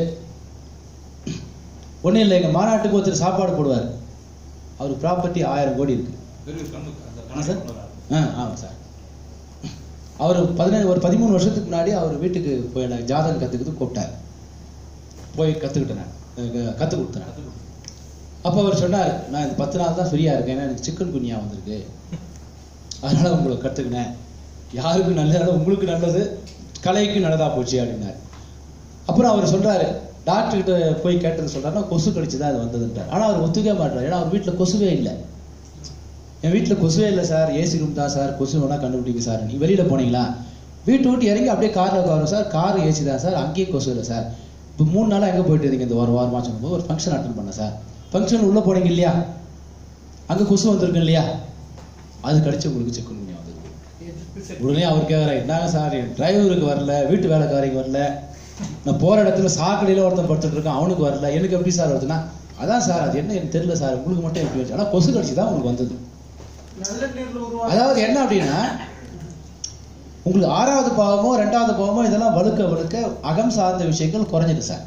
ஒண்ணும் இல்லை எங்க மாநாட்டுக்கு ஒருத்தர் சாப்பாடு போடுவார் அவர் ப்ராப்பர்ட்டி ஆயிரம் கோடி இருக்கு பெரிய கண்ணுக்கு அந்த ஆமா சார் கணக்கு வராது. ஆ ஆமாம் சார் அவர் பதினேழு ஒரு பதிமூணு வருஷத்துக்கு முன்னாடி அவர் வீட்டுக்கு போய் எனக்கு ஜாதகம் கற்றுக்கிட்டு கூப்பிட்டார் போய் கற்றுக்கிட்டேன் நான் கற்றுக் கொடுத்தேன் அப்போ அவர் சொன்னார் நான் இந்த பத்து நாள் தான் ஃப்ரீயாக இருக்கேன் ஏன்னா எனக்கு சிக்கன் குனியா வந்திருக்கு அதனால உங்களுக்கு கற்றுக்கினேன் யாருக்கும் நல்லது உங்களுக்கு நல்லது கலைக்கு நல்லதா போச்சு அப்படின்னாரு அப்புறம் அவர் சொல்றாரு டாக்டர் கிட்ட போய் கேட்டது சொல்றாருன்னா கொசு கடிச்சு தான் அது வந்ததுன்றார் ஆனா அவர் ஒத்துக்கவே மாட்டார் ஏன்னா அவர் வீட்டுல கொசுவே இல்லை என் வீட்டுல கொசுவே இல்லை சார் ஏசி ரூம் தான் சார் கொசு வேணா கண்டுபிடிங்க சார் நீங்க வெளியில போனீங்களா வீட்டு விட்டு இறங்கி அப்படியே கார்ல உட்காரும் சார் கார் ஏசி தான் சார் அங்கேயே கொசு இல்லை சார் இப்போ மூணு நாளா எங்க போயிட்டு இருக்கீங்க இந்த ஒரு வாரமா சொல்லும்போது ஒரு ஃபங்க்ஷன் அட்டன் பண்ணேன் சார் ஃபங்க்ஷன் உள்ள போனீங்க இல்லையா அங்க கொசு வந்திருக்கு இல்லையா அது கடிச்சு உங்களுக்கு செக் பண்ணி வந்தது உடனே அவர் கேட்குறாரு என்னங்க சார் என் டிரைவருக்கு வரல வீட்டு வேலைக்காரிக்கு வரல நான் போற இடத்துல சாக்கடையில ஒருத்தன் படுத்துட்டு இருக்கான் அவனுக்கு வரல எனக்கு எப்படி சார் வருதுன்னா அதான் சார் அது என்ன எனக்கு தெரியல சார் உங்களுக்கு மட்டும் எப்படி வந்துச்சு ஆனா கொசு கடிச்சு தான் உங்களுக்கு வந்தது நல்ல நீர்ல உருவாக அதாவது என்ன அப்படின்னா உங்களுக்கு ஆறாவது பாவமோ ரெண்டாவது பாவமோ இதெல்லாம் வழுக்க வழுக்க அகம் சார்ந்த விஷயங்கள் குறைஞ்சிடு சார்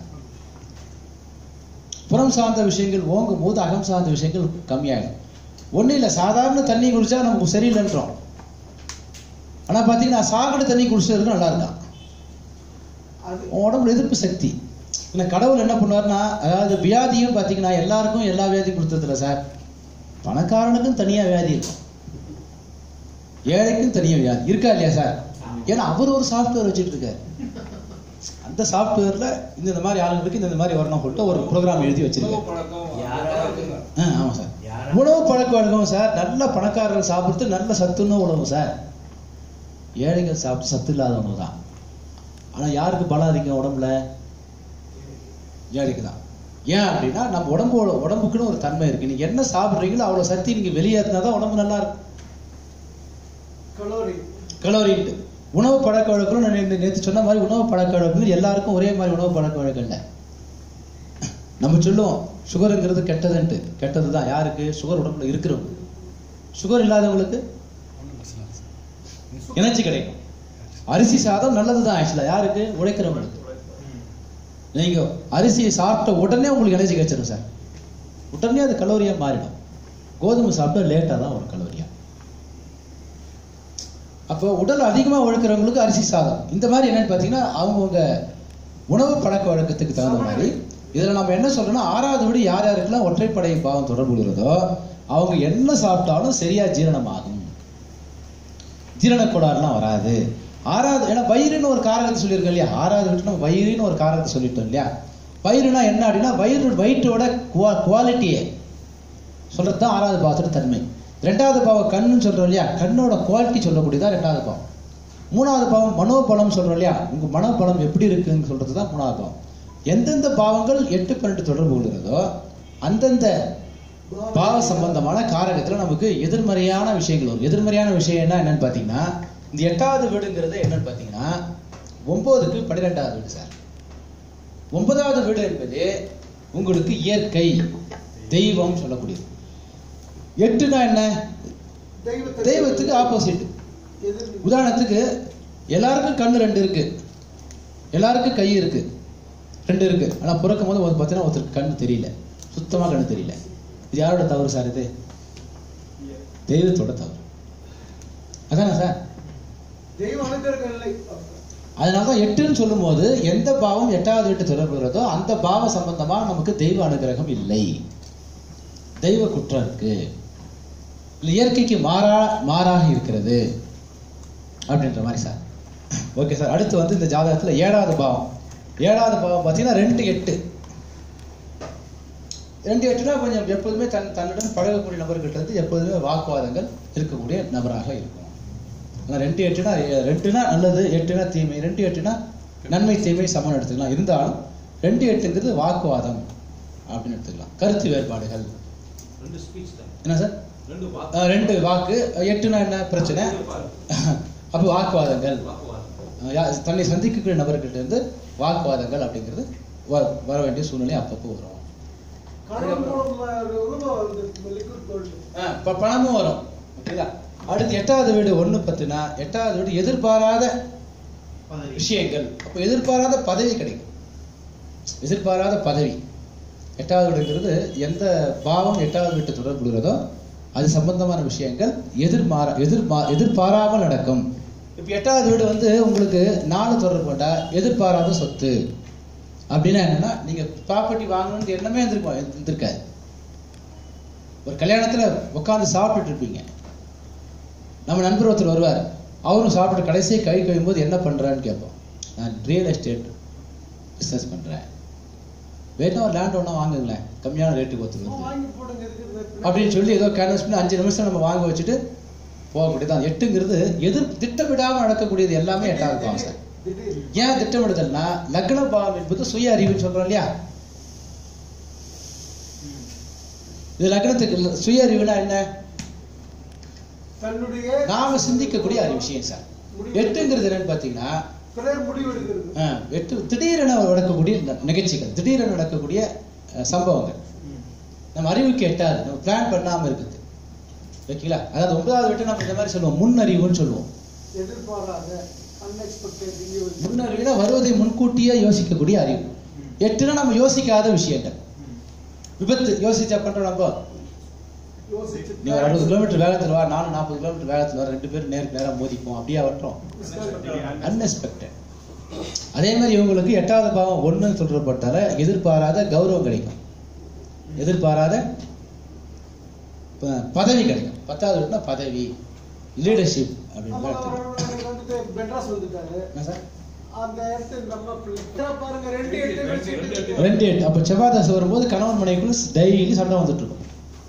புறம் சார்ந்த விஷயங்கள் ஓங்கும் போது அகம் சார்ந்த விஷயங்கள் கம்மியாயிடும் ஒண்ணும் இல்லை சாதாரண தண்ணி குடிச்சா நமக்கு சரியில்லைன்றோம் ஆனா பாத்தீங்கன்னா சாக்கடை தண்ணி குடிச்சதுக்கு நல்லா இருக்கான் அது உன் உடம்புல எதிர்ப்பு சக்தி இந்த கடவுள் என்ன பண்ணுவாருன்னா அதாவது வியாதியும் பாத்தீங்கன்னா எல்லாருக்கும் எல்லா வியாதியும் கொடுத்ததில்ல சார் பணக்காரனுக்கும் தனியா வியாதி இருக்கும் ஏழைக்கும் தனியா வியாதி இருக்கா இல்லையா சார் ஏன்னா அவர் ஒரு சாஃப்ட்வேர் வச்சுட்டு இருக்காரு அந்த சாஃப்ட்வேர்ல இந்த இந்த மாதிரி ஆளுங்களுக்கு இந்த இந்த மாதிரி வரணும் சொல்லிட்டு ஒரு ப்ரோக்ராம் எழுதி உணவு வச்சிருக்காரு பழக்கம் யாராவது ஆ, ஆமா சார் யாராவது உணவு பழக்க வழக்கம் சார் நல்ல பணக்காரர்கள் சாப்பிடுறது நல்ல சத்துள்ள உணவு சார் ஏழைகள் சாப்பிட்டு சத்து இல்லாத உணவு தான் ஆனா யாருக்கு பலம் அதிகம் உடம்புல ஏழைக்கு தான் ஏன் அப்படின்னா நம்ம உடம்போட உடம்புக்குன்னு ஒரு தன்மை இருக்கு நீங்க என்ன சாப்பிடுறீங்களோ அவ்வளவு சக்தி நீங்க வெளியேற்றினா தான் உடம்பு நல்லா இருக்கும் கலோரி கலோரின்ட்டு உணவு பழக்க வழக்கம் நான் நே- நேத்து சொன்ன மாதிரி உணவு பழக்க வழக்கம் எல்லாருக்கும் ஒரே மாதிரி உணவு பழக்க வழக்கம் இல்லை நம்ம சொல்லுவோம் சுகருங்கிறது கெட்டதுன்ட்டு கெட்டது தான் யாருக்கு சுகர் உடம்புல இருக்கிறவங்க சுகர் இல்லாதவங்களுக்கு எனர்ஜி கிடைக்கும் அரிசி சாதம் நல்லது தான் ஆக்சுவலா யாருக்கு உழைக்கிறவங்களுக்கு நீங்க அரிசியை சாப்பிட்ட உடனே உங்களுக்கு எனர்ஜி கிடைச்சிடும் சார் உடனே அது கலோரியா மாறிடும் கோதுமை சாப்பிட்டா லேட்டா தான் ஒரு கலோரியா அப்போ உடல் அதிகமா உழைக்கிறவங்களுக்கு அரிசி சாதம் இந்த மாதிரி என்னன்னு பாத்தீங்கன்னா அவங்கவுங்க உணவு பழக்க வழக்கத்துக்கு தகுந்த மாதிரி இதுல நம்ம என்ன சொல்றோம்னா ஆறாவது விட யார் யாருக்கெல்லாம் ஒற்றைப்படை பாவம் தொடர்பு உள்ளதோ அவங்க என்ன சாப்பிட்டாலும் சரியா ஜீரணமாகும் ஜீரண கோளாறுலாம் வராது ஆறாவது ஏன்னா வயிறுன்னு ஒரு காரகத்தை சொல்லியிருக்கோம் இல்லையா ஆறாவது விட்டு நம்ம வயிறுன்னு ஒரு காரகத்தை சொல்லிட்டோம் இல்லையா வயிறுனா என்ன அப்படின்னா வயிறு வயிற்றோட குவாலிட்டியே சொல்றது தான் ஆறாவது பாவத்தோட தன்மை ரெண்டாவது பாவம் கண்ணுன்னு சொல்றோம் இல்லையா கண்ணோட குவாலிட்டி சொல்லக்கூடியதா ரெண்டாவது பாவம் மூணாவது பாவம் மனோபலம் சொல்றோம் இல்லையா உங்க மனோபலம் எப்படி இருக்குன்னு சொல்றது தான் மூணாவது பாவம் எந்தெந்த பாவங்கள் எட்டு பன்னெண்டு தொடர்பு கொள்கிறதோ அந்தந்த பாவ சம்பந்தமான காரகத்துல நமக்கு எதிர்மறையான விஷயங்கள் வரும் எதிர்மறையான விஷயம் என்ன என்னன்னு பாத்தீங்கன்னா இந்த எட்டாவது வீடுங்கிறது என்னன்னு பாத்தீங்கன்னா ஒன்பதுக்கு பன்னிரெண்டாவது வீடு சார் ஒன்பதாவது வீடு என்பது உங்களுக்கு இயற்கை தெய்வம் சொல்லக்கூடியது எட்டுனா என்ன தெய்வத்தை தெய்வத்துக்கு ஆப்போசிட் எதிர் உதாரணத்துக்கு எல்லாருக்கும் கண்ணு ரெண்டு இருக்கு எல்லாருக்கும் கை இருக்கு ரெண்டு இருக்கு ஆனா பிறக்கும் போது ஒரு பார்த்தீங்கன்னா ஒருத்தருக்கு கண்ணு தெரியல சுத்தமா கண்ணு தெரியல இது யாரோட தவறு சார் இது தெய்வத்தோட தவறு அதானே சார் தெய்வ அனுகிரகம் இல்லை அதனாலதான் எட்டுன்னு சொல்லும்போது எந்த பாவம் எட்டாவது வீட்டு தொடர்புகிறதோ அந்த பாவ சம்பந்தமா நமக்கு தெய்வ அனுகிரகம் இல்லை தெய்வ குற்றம் இருக்கு இல்ல இயற்கைக்கு மாறா மாறாக இருக்கிறது அப்படின்ற மாதிரி சார் ஓகே சார் அடுத்து வந்து இந்த ஜாதகத்துல ஏழாவது பாவம் ஏழாவது பாவம் பார்த்தீங்கன்னா ரெண்டு எட்டு ரெண்டு எட்டுனா கொஞ்சம் எப்போதுமே தன் தன்னுடன் பழகக்கூடிய நபர்கிட்ட இருந்து எப்போதுமே வாக்குவாதங்கள் இருக்கக்கூடிய நபராக இருக்கும் ஆனா ரெண்டு எட்டுனா எ- ரெண்டுனா நல்லது எட்டுனா தீமை ரெண்டு எட்டுனா நன்மை தீமை சமன் எடுத்துக்கலாம் இருந்தாலும் ரெண்டு எட்டுங்கிறது வாக்குவாதம் அப்படின்னு எடுத்துக்கலாம் கருத்து வேறுபாடுகள் ரெண்டு ஸ்பீச் தான் என்ன சார் ரெண்டு வாக்கு அஹ் ரெண்டு வாக்கு எட்டுனா என்ன பிரச்சனை அப்போ வாக்குவாதங்கள் வாக்குவாதம் அஹ் யா- தன்னை சந்திக்கக்கூடிய நபர்கிட்ட இருந்து வாக்குவாதங்கள் அப்படிங்கிறது வ- வர வேண்டிய சூழ்நிலை அப்பப்போ வரும் கணவன் மூலம் லிக்விட் கோல்டு அஹ் ப- பணமும் வரும் ஓகேங்களா அடுத்து எட்டாவது வீடு ஒண்ணு பத்துனா எட்டாவது வீடு எதிர்பாராத பதவி. விஷயங்கள் அப்போ எதிர்பாராத பதவி கிடைக்கும் எதிர்பாராத பதவி எட்டாவது வீடுங்கிறது எந்த பாவம் எட்டாவது வீட்டு தொடர்புகிறதோ அது சம்பந்தமான விஷயங்கள் எதிர்மாற எதிர்மா எதிர்பாராமல் நடக்கும் இப்போ எட்டாவது வீடு வந்து உங்களுக்கு நாலு தொடர்பு கொண்டா எதிர்பாராத சொத்து அப்படின்னா என்னன்னா நீங்க ப்ராப்பர்ட்டி வாங்கணும்னு எண்ணமே இருந்திருக்கும் இருந்திருக்காது ஒரு கல்யாணத்துல உட்கார்ந்து சாப்பிட்டுட்டு இருப்பீங்க நம்ம நண்பர் ஒருத்தர் வருவார் அவரும் சாப்பிட்டு கடைசியை கை கழுவும் போது என்ன பண்றான்னு கேட்போம் நான் ரியல் எஸ்டேட் பிஸ்னஸ் பண்றேன் வேணா ஒரு லேண்ட் ஒன்றா வாங்குங்களேன் கம்மியான ரேட்டுக்கு ஒருத்தர் வந்து வாங்கி போடுங்க இருக்குது அப்படின்னு சொல்லி ஏதோ கேன்வஸ் பண்ணி அஞ்சு நிமிஷம் நம்ம வாங்க வச்சுட்டு போகக்கூடியதான் எட்டுங்கிறது எதிர் திட்டமிடாம நடக்கக்கூடியது எல்லாமே எட்டாவது பாவம் சார் திடீர் ஏன் திட்டமிடுதல்னா லக்ன பாவம் என்பது சுய அறிவுன்னு சொல்றோம் இல்லையா இது லக்னத்துக்கு சுய அறிவுனா என்ன தன்னுடைய நாம சிந்திக்கக்கூடிய அறிவு விஷயம் சார் எட்டுங்கிறது என்னன்னு பாத்தீங்கன்னா பிறர் முடிவெடுக்கிறது ஆஹ், எட்டு திடீரென நடக்கக்கூடிய ந- நிகழ்ச்சிகள் திடீரென நடக்கக்கூடிய அஹ், சம்பவங்கள் ம். நம்ம அறிவுக்கு எட்டாது நம்ம பிளான் பண்ணாம இருக்குது ஓகேங்களா அதாவது ஒன்பதாவது வீட்டை நம்ம இந்த மாதிரி சொல்லுவோம் முன்னறிவுன்னு சொல்லுவோம் எதிர்பாராத அன்எக்ஸ்பெக்டட் முன்னறிவுனா வருவதை முன்கூட்டியே யோசிக்கக்கூடிய அறிவு எட்டுனா நம்ம யோசிக்காத விஷயங்கள் விபத்து யோசிச்சா பண்றோம் நம்ம யோசிச்சு நீ ஒரு அறுபது கிலோமீட்டர் வேகத்தில் வா நானும் நாற்பது கிலோமீட்டர் வேகத்தில் வர ரெண்டு பேரும் நேருக்கு நேரம் மோதிப்போம் அப்படியே வட்டுறோம் அன்எக்ஸ்பெக்டட் அதே மாதிரி இவங்களுக்கு எட்டாவது பாவம் ஒன்று சொல்றப்பட்டால எதிர்பாராத கௌரவம் கிடைக்கும் எதிர்பாராத ப- பதவி கிடைக்கும் பத்தாவது வீட்டுனா பதவி லீடர்ஷிப் அப்படின்னு அப்ப எடுத்துக்கலாம். அவர் வந்துட்டு மெட்ராஸ் வந்துட்டாரு என்ன சார் அந்த இடத்துல நம்ம பிள்ளை பாருங்க ரெண்டு எட்டு வச்சுட்டு ரெண்டு எட்டு அப்போ செவ்வாய் தசை வரும்போது கணவன் மனைவிக்குள்ள டெய்லி சண்டை வந்துட்டு இருக்கும்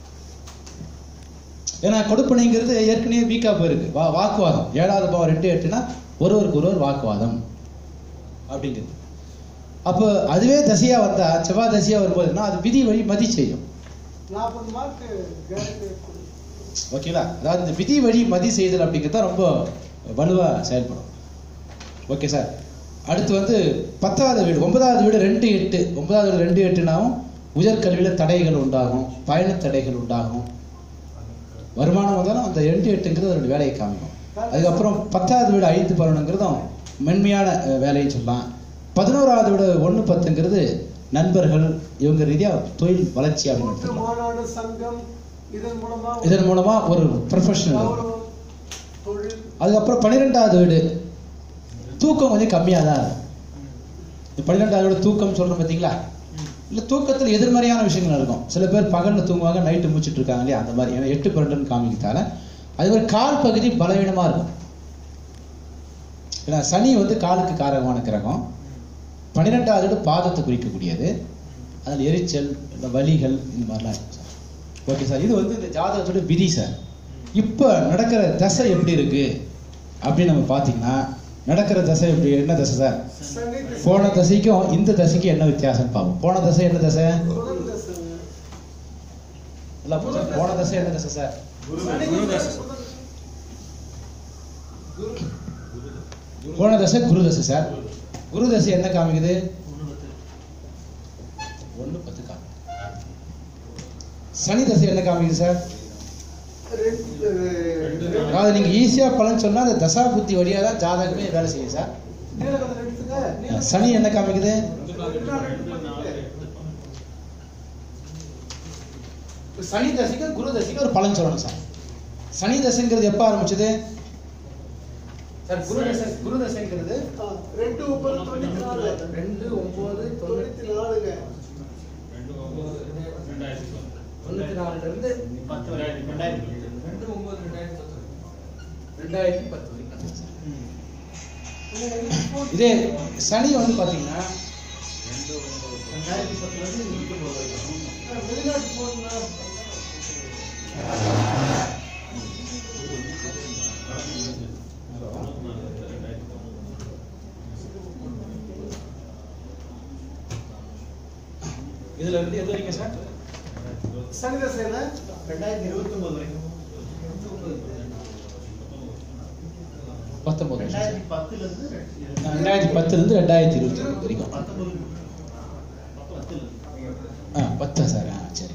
ஏன்னா கொடுப்பனைங்கிறது ஏற்கனவே வீக்கா போயிருக்கு வா வாக்குவாதம் ஏழாவது பாவம் ரெண்டு எட்டுனா ஒருவருக்கு ஒருவர் வாக்குவாதம் அப்படிங்கிறது அப்போ அதுவே தசையா வந்தா செவ்வாய் தசையா வரும்போதுன்னா அது விதி வழி மதி செய்யும் நாற்பது மார்க் கேரண்டி ஓகேங்களா அதாவது இந்த விதி வழி மதி செய்தல் அப்படிங்கிறது தான் ரொம்ப வலுவா செயல்படும் ஓகே சார் அடுத்து வந்து பத்தாவது வீடு ஒன்பதாவது வீடு ரெண்டு எட்டு ஒன்பதாவது வீடு ரெண்டு எட்டுனாவும் உயர்கல்வியில தடைகள் உண்டாகும் பயணத் தடைகள் உண்டாகும் வருமானம் வந்தாலும் அந்த ரெண்டு எட்டுங்கிறது ஒரு வேலையை காமிக்கும் அதுக்கப்புறம் பத்தாவது வீடு ஐந்து பலனுங்கிறதும் மென்மையான அஹ், வேலைன்னு சொல்லலாம் பதினோராவது வீடு ஒன்று பத்துங்கிறது நண்பர்கள் இவங்க ரீதியா தொழில் வளர்ச்சி அப்படின்னு கூட்டு எடுத்துக்கலாம் மாநாடு சங்கம் இதன் மூலமா இதன் மூலமா ஒரு ப்ரொஃபஷனல் கௌரவம், தொழில் அதுக்கப்புறம் பன்னிரெண்டாவது வீடு தூக்கம் கொஞ்சம் கம்மியாக தான் இருக்கும் இந்த பன்னிரெண்டாவது வீடு தூக்கம் சொல்றோம் பார்த்தீங்களா இல்லை தூக்கத்தில் எதிர்மறையான விஷயங்கள் இருக்கும் சில பேர் பகலில் தூங்குவாங்க நைட்டு முடிச்சிட்டு இருக்காங்க இல்லையா அந்த மாதிரி ஏன்னா எட்டு பன்னெண்டுன்னு காமிக்கிறதால அது மாதிரி கால் பகுதி பலவீனமாக இருக்கும் ஏன்னா சனி வந்து காலுக்கு காரகமான கிரகம் பன்னிரெண்டாவது வீடு பாதத்தை குறிக்கக்கூடியது அதில் எரிச்சல் இந்த வலிகள் இந்த மாதிரிலாம் இருக்கும் சார் ஓகே சார் இது வந்து இந்த ஜாதகத்தோட விதி சார் இப்போ நடக்கிற தசை எப்படி இருக்கு அப்படின்னு நம்ம பார்த்தீங்கன்னா நடக்கிற தசை எப்படி என்ன தசை சார் சனி திசை, போன தசைக்கும் இந்த தசைக்கும் என்ன வித்தியாசம் பார்ப்போம் போன தசை என்ன தசை புதன் திசைங்க. இல்ல போன தசை என்ன தசை சார் சனி திசை, புதன் போன தசை குரு தசை சார் குரு தசை என்ன காமிக்குது ஒண்ணு பத்து காமி சனி தசை என்ன காமிக்குது சார் ரெண்டு அதாவது நீங்க ஈஸியா பலன் சொன்னா அந்த தசா புத்தி வழியா தான் ஜாதகமே வேலை செய்யும் சார் நீலகண்டம் எடுத்துக்க சனி என்ன காமிக்குது சனி தசைக்கு குரு தசைக்கு ஒரு பலன் சொல்லணும் சார் சனி தசைங்கிறது எப்ப ஆரம்பிச்சது சார் குரு தசை குரு தசைங்கிறது ஆ, ரெண்டு ஒன்பது தொண்ணூத்தி நாலு ரெண்டு ஒன்பது தொண்ணூத்தி நாலுங்க தொண்ணூத்தி நாலுல இருந்து ரெண்டு ஒன்பது ரெண்டாயிரத்தி பத்து ரெண்டாயிரத்தி பத்து வரைக்கும் சார். இதே சனி வந்து பாத்தீங்கன்னா ரெண்டாயிரத்தி பத்துல இருந்து நூத்தி ஒன்பது வரைக்கும் வெளிநாட்டு போனா இதுல இருந்து எது வரைக்கும் சார் சனி தசையில ரெண்டாயிரத்தி இருபத்தி ஒன்பது வரைக்கும் பத்தொன்பது வருஷம் சார். ரெண்டாயிரத்தி பத்துல இருந்து ரெ- ரெண்டாயிரத்தி பத்துல இருந்து ரெண்டாயிரத்தி இருபத்தி ஒன்பது வரைக்கும் பத்தொன்பது பத்துல இருந்து. ஆ பத்தா சார் ஆ சரி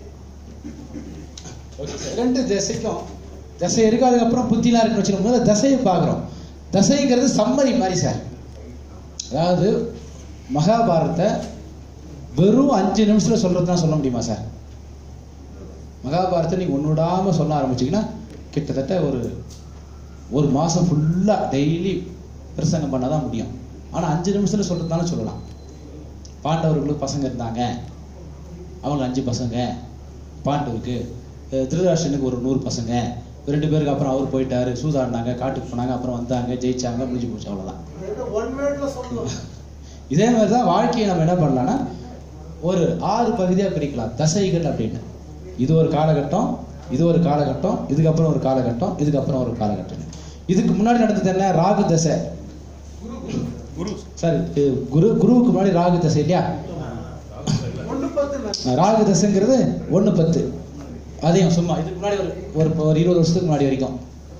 ஓகே சார் ரெண்டு தசைக்கும் தசை இருக்கு அதுக்கப்புறம் புத்திலாம் இருக்குன்னு வச்சுக்கும் போது தசையை பார்க்குறோம் தசைங்கிறது சம்மரி மாதிரி சார் அதாவது மகாபாரத்தை வெறும் அஞ்சு நிமிஷத்துல சொல்றதுனா சொல்ல முடியுமா சார் மகாபாரத்தை நீங்க ஒன்று விடாம சொல்ல ஆரம்பிச்சீங்கன்னா கிட்டத்தட்ட ஒரு ஒரு மாசம் ஃபுல்லா டெய்லி பிரசங்கம் பண்ண தான் முடியும் ஆனா அஞ்சு நிமிஷத்துல சொல்றதுனால சொல்லலாம் பாண்டவர்களுக்கு பசங்க இருந்தாங்க அவங்க அஞ்சு பசங்க பாண்டவருக்கு அஹ், திருதராஷ்டனுக்கு ஒரு நூறு பசங்க ரெண்டு பேருக்கு அப்புறம் அவர் போயிட்டாரு சூதாடினாங்க காட்டுக்கு போனாங்க அப்புறம் வந்தாங்க ஜெயிச்சாங்க முடிஞ்சு போச்சு அவ்வளவுதான் ஒன் வேர்ட்ல சொல்லலாம் இதே மாதிரி தான் வாழ்க்கையை நம்ம என்ன பண்ணலாம்னா ஒரு ஆறு பகுதியாக பிரிக்கலாம் தசைகள் அப்படின்னு இது ஒரு காலகட்டம் இது ஒரு காலகட்டம் இதுக்கப்புறம் ஒரு காலகட்டம் இதுக்கப்புறம் ஒரு காலகட்டம் இதுக்கு முன்னாடி நடந்தது என்ன ராகு தசை சாரி இது குரு குருவுக்கு முன்னாடி ராகு தசை இல்லையா ஒண்ணு பத்து ராகு தசைங்கிறது ஒன்று பத்து அதையும் சும்மா இதுக்கு முன்னாடி ஒரு ஒரு ஒரு இருபது வருஷத்துக்கு முன்னாடி வரைக்கும்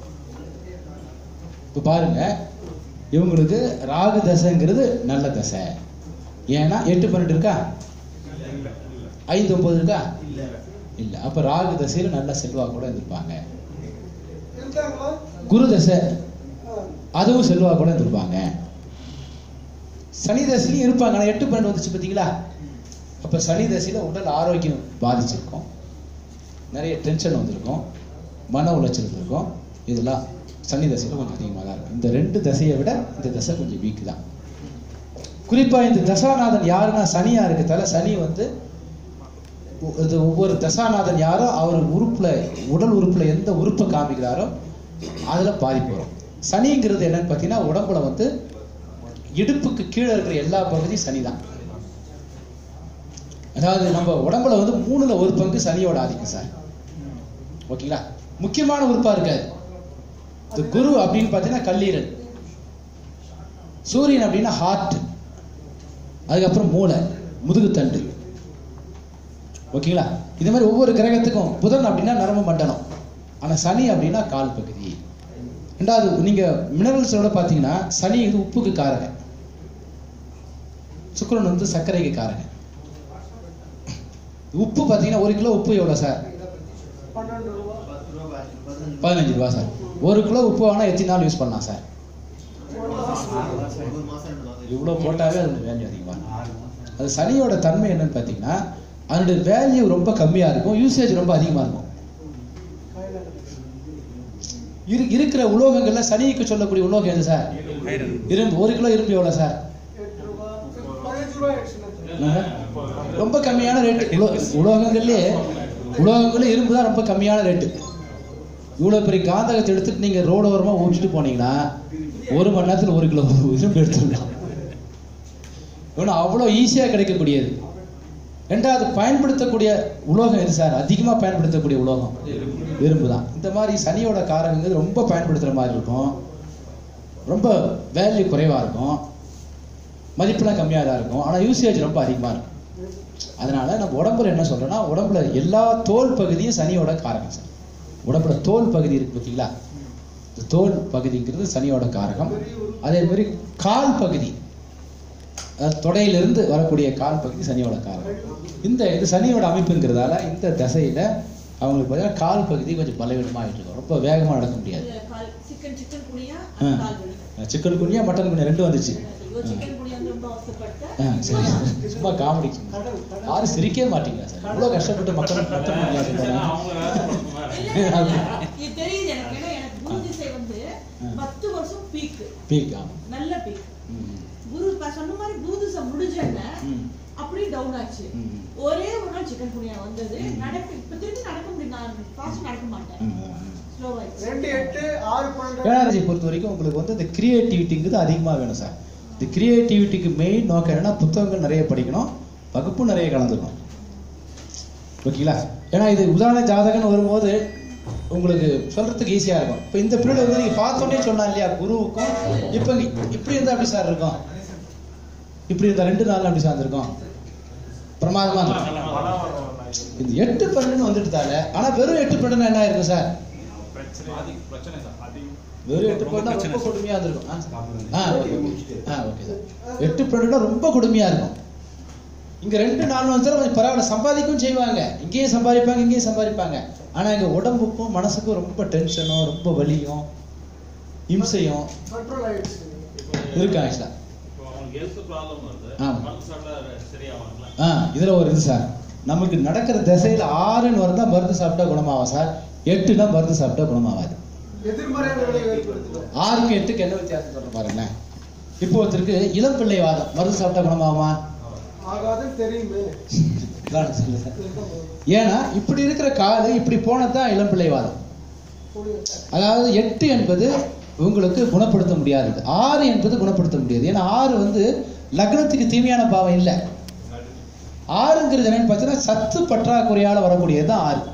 இப்போ பாருங்க இவங்களுக்கு ராகு தசைங்கிறது நல்ல தசை ஏன்னா எட்டு பன்னெண்டு இருக்கா ஐந்து ஒன்பது இருக்கா இல்ல அப்ப ராகு தசையில நல்ல செல்வா கூட இருந்திருப்பாங்க இருந்தாங்களா குரு தசை ஆ. அதுவும் செல்வா கூட இருந்திருப்பாங்க சனி தசையிலும் இருப்பாங்க ஆனா எட்டு பன்னெண்டு வந்துச்சு பாத்தீங்களா அப்ப சனி தசையில உடல் ஆரோக்கியம் பாதிச்சிருக்கும் நிறைய டென்ஷன் வந்திருக்கும் மன உளைச்சல் இருக்கும் இதெல்லாம் சனி தசையில கொஞ்சம் அதிகமாக தான் இருக்கும் இந்த ரெண்டு தசையை விட இந்த தசை கொஞ்சம் வீக் தான் குறிப்பா இந்த தசாநாதன் யாருன்னா சனியா இருக்கதால சனி வந்து ஒ- இது ஒவ்வொரு தசாநாதன் யாரோ அவர் உறுப்புல உடல் உறுப்புல எந்த உறுப்பை காமிக்கிறாரோ அதுல பாதிப்பு வரும் சனிங்கிறது என்னன்னு பார்த்தீங்கன்னா உடம்புல வந்து இடுப்புக்கு கீழே இருக்கிற எல்லா பகுதியும் சனி தான் அதாவது நம்ம உடம்புல வந்து மூணுல ஒரு பங்கு சனியோட ஆதிக்கம் சார் ஓகேங்களா முக்கியமான உறுப்பா இருக்காது இந்த குரு அப்படின்னு பார்த்தீங்கன்னா கல்லீரல் சூரியன் அப்படின்னா ஹார்ட் அதுக்கப்புறம் மூளை முதுகுத்தண்டு ஓகேங்களா இது மாதிரி ஒவ்வொரு கிரகத்துக்கும் புதன் அப்படின்னா நரம்பு மண்டலம் ஆனா சனி அப்படின்னா கால் பகுதி ரெண்டாவது நீங்க மினரல்ஸோட பார்த்தீங்கன்னா சனி இது உப்புக்கு காரகன் சுக்கிரன் வந்து சர்க்கரைக்கு காரகன் உப்பு பார்த்தீங்கன்னா ஒரு கிலோ உப்பு எவ்வளோ சார் பன்னெண்டு ரூபா பத்து ரூபா பாக்கி, பதினஞ்சு பதினஞ்சு ரூபா சார் ஒரு கிலோ உப்பு வாங்கினா எத்தனை நாள் யூஸ் பண்ணலாம் சார் ஒரு மாசம் ரெண்டு மாசம் இவ்வளோ போட்டாவே அது வேல்யூ அதிகமாக அது சனியோட தன்மை என்னன்னு பார்த்தீங்கன்னா அதனுடைய வேல்யூ ரொம்ப கம்மியாக இருக்கும் யூசேஜ் ரொம்ப அதிகமாக இருக்கும் கையில இரு இருக்கிற உலோகங்கள்ல சனிக்கு சொல்லக்கூடிய உலோகம் எது சார் இரும்பு ஒரு கிலோ இரும்பு எவ்வளோ சார் எட்டு ரூபா பதினஞ்சு ரூபா ஆயிடுச்சுன்னு ஆஹா. ரொம்ப கம்மியான ரேட்டு உலோ உலோகங்கள்லயே உலோகங்களே இரும்பு தான் ரொம்ப கம்மியான ரேட்டு இவ்வளோ பெரிய காந்தகத்தை எடுத்துட்டு நீங்க ரோடு ஓரமாக ஊற்றிட்டு போனீங்கன்னா ஒரு மணி நேரத்துல ஒரு கிலோ இரும்பு எடுத்துடலாம் இன்னும் அவ்வளோ ஈஸியாக கிடைக்கக்கூடியது ரெண்டாவது பயன்படுத்தக்கூடிய உலோகம் எது சார் அதிகமாக பயன்படுத்தக்கூடிய உலோகம் இரும்பு தான் இந்த மாதிரி சனியோட காரகங்கள் ரொம்ப பயன்படுத்துகிற மாதிரி இருக்கும் ரொம்ப வேல்யூ குறைவாக இருக்கும் மதிப்பெல்லாம் கம்மியாக தான் இருக்கும் ஆனால் யூசேஜ் ரொம்ப அதிகமாக இருக்கும் அதனால நம்ம உடம்புல என்ன சொல்றோம்னா உடம்புல எல்லா தோல் பகுதியும் சனியோட காரகம் சார் உடம்புல தோல் பகுதி இருக்கு பார்த்தீங்களா இந்த தோல் பகுதிங்கிறது சனியோட காரகம் அதே மாதிரி கால் பகுதி அதாவது தொடையிலிருந்து வரக்கூடிய கால் பகுதி சனியோட காரகம் இந்த இது சனியோட அமைப்புங்கிறதால இந்த தசையில அவங்களுக்கு பார்த்தீங்கன்னா கால் பகுதி கொஞ்சம் பலவீனமாக ஆயிட்டு இருக்கும் ரொம்ப வேகமா நடக்க முடியாது இது கால் சிக்கன் சிக்கன் குனியா ஆ. கால் வலி சிக்கன் குனியா மட்டன் குனியா ரெண்டும் வந்துச்சு ஐயோ சிக்கன் குனியா வந்து ரொம்ப அவசரப்பட்டு ஆ, சரி சும்மா காமெடி யாரும் சிரிக்கவே மாட்டீங்களா சார் இவ்வளோ கஷ்டப்பட்டு மக்கள் மட்டன் குனியா சொல்றாங்க இல்ல, இல்ல, இல்ல. இது தெரியுது எனக்கு ஏன்னா எனக்கு குரு திசை வந்து ஆ. பத்து வருஷம் பீக் பீக் ஆமாம் நல்ல பீக் ம். குரு இப்ப சொன்ன மாதிரி குரு திசை முடிஞ்சோடனே ம். அப்படியே டவுன் ஆச்சு ம். ஒரே ஒரு நாள் சிக்கன் குனியா வந்தது நடக்க இப்ப திரும்பி நடக்க முடியும் நான் ஃபாஸ்ட் நடக்க மாட்டேன் ம், ம். ஸ்லோ ஆயிடுச்சு ரெண்டு எட்டு ஆறு பன்னெண்டு வேளாண்மை பொறுத்த வரைக்கும் உங்களுக்கு வந்து இந்த கிரியேட்டிவிட்டிங்கிறது அதிகமாக வேணும் சார் இந்த கிரியேட்டிவிட்டிக்கு மெயின் நோக்கம் என்னன்னா புத்தகங்கள் நிறைய படிக்கணும் வகுப்பும் நிறைய கலந்துக்கணும் ஓகேங்களா ஏன்னா இது உதாரண ஜாதகம்னு வரும்போது உங்களுக்கு சொல்றதுக்கு ஈஸியா இருக்கும் இப்போ இந்த பீரியட் வந்து நீங்க பார்த்தோன்னே சொன்னா இல்லையா குருவுக்கும் இப்போ இப்படி இருந்தா எப்படி சார் இருக்கும் இப்படி இருந்தா ரெண்டு நாள் அப்படி சார் இருக்கும் பிரமாதமா இருக்கும் பணம் வரும் நான் இந்த எட்டு பன்னெண்டு வந்துட்டுதால ஆனா வெறும் எட்டு பன்னெண்டு என்ன இருக்கும் சார் பிரச்சனை அதிக பிரச்சனை சார் அதிகம் வெறும் எட்டு பன்னெண்டு ரொம்ப கொடுமையா இருந்திருக்கும் ஆ? ஆ ஓகே ஆ ஓகே சார் எட்டு பன்னெண்டு ரொம்ப கொடுமையா இருக்கும் இங்க ரெண்டு நாலு வருஷம் கொஞ்சம் பரவாயில்ல சம்பாதிக்கவும் செய்வாங்க இங்கேயும் சம்பாதிப்பாங்க இங்கேயும் சம்பாதிப்பாங்க ஆனா எங்க உடம்புக்கும் மனசுக்கும் ரொம்ப டென்ஷனும் ரொம்ப வலியும் இம்சையும் கண்ட்ரோல் ஆயிடுச்சு இருக்கு ஆக்சுவலா இப்போ அவங்களுக்கு ஹெல்த் ப்ராப்ளம் வருது ஆமா. மருந்து சாப்பிட்டா சரியாவாங்களா ஆ இதுல ஒரு இது சார் நமக்கு நடக்கிற திசையில ஆறுன்னு வருதா மருந்து சாப்பிட்டா குணமாகும் சார் எட்டுனா மருந்து சாப்பிட்டா குணமாகாது எதிர்மறையான விளைவு ஏற்படுத்துது ஆறுக்கு எட்டுக்கு என்ன வித்தியாசம் சொல்ற பாருங்களேன் இப்போ ஒருத்தருக்கு இளம் பிள்ளை வாதம் மருந்து சாப்பிட்டா குணமாகுமா ஆகாதுன்னு தெரியுமே இதான் சொல்லுங்க. ஏன்னா இப்படி இருக்கிற காலு இப்படி போனதுதான் இளம் பிள்ளை வாதம் புரியுது. அதாவது எட்டு என்பது உங்களுக்கு குணப்படுத்த முடியாதது ஆறு என்பது குணப்படுத்த முடியாது ஏன்னா ஆறு வந்து லக்னத்துக்கு தீமையான பாவம் இல்லை ஆறுங்கிறது என்னன்னு பார்த்தீங்கன்னா சத்து பற்றாக்குறையால வரக்கூடியது தான் ஆறு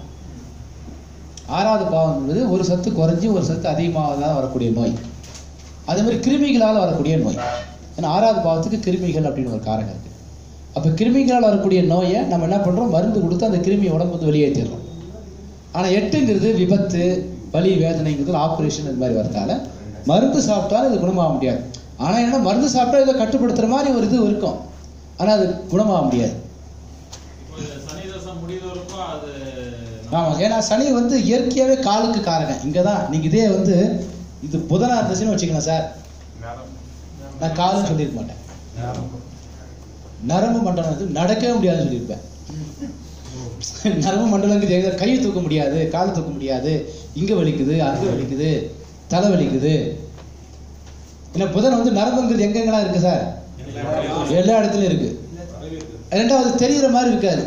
ஆறாவது பாவம் என்பது ஒரு சத்து குறைஞ்சி ஒரு சத்து அதிகமாக வரக்கூடிய நோய் அதே மாதிரி கிருமிகளால் வரக்கூடிய நோய் ஏன்னா ஆறாவது பாவத்துக்கு கிருமிகள் அப்படின்னு ஒரு காரணம் இருக்கு அப்ப கிருமிகளால் வரக்கூடிய நோயை நம்ம என்ன பண்றோம் மருந்து கொடுத்து அந்த கிருமியை உடம்பு வந்து வெளியேற்றிடுறோம் ஆனா எட்டுங்கிறது விபத்து வலி வேதனைங்கிறது ஆப்ரேஷன் இந்த மாதிரி வரதால மருந்து சாப்பிட்டாலும் இது குணமாக முடியாது ஆனா என்ன மருந்து சாப்பிட்டா இதை கட்டுப்படுத்துற மாதிரி ஒரு இது இருக்கும் ஆனா அது குணமாக முடியாது இப்போ இது சனி தசை முடிவு வரைக்கும் அது ஆமா ஏன்னா சனி வந்து இயற்கையாவே காலுக்கு காரகன் இங்கதான் நீங்க இதே வந்து இது புதனா இருந்துச்சுன்னு வச்சுக்கலாம் சார் நான் காலுன்னு சொல்லியிருக்க மாட்டேன் நரம்பு மண்டலம் வந்து நடக்கவே முடியாதுன்னு சொல்லியிருப்பேன் நரம்பு மண்டலங்கிறது எங்க கையை தூக்க முடியாது காலை தூக்க முடியாது இங்க வலிக்குது அங்க வலிக்குது தலை வலிக்குது இல்ல புதன் வந்து நரம்புங்கிறது எங்கெங்கெல்லாம் இருக்கு சார் எல்லா இடத்துலயும் இருக்கு ரெண்டாவது தெரியுற மாதிரி இருக்காது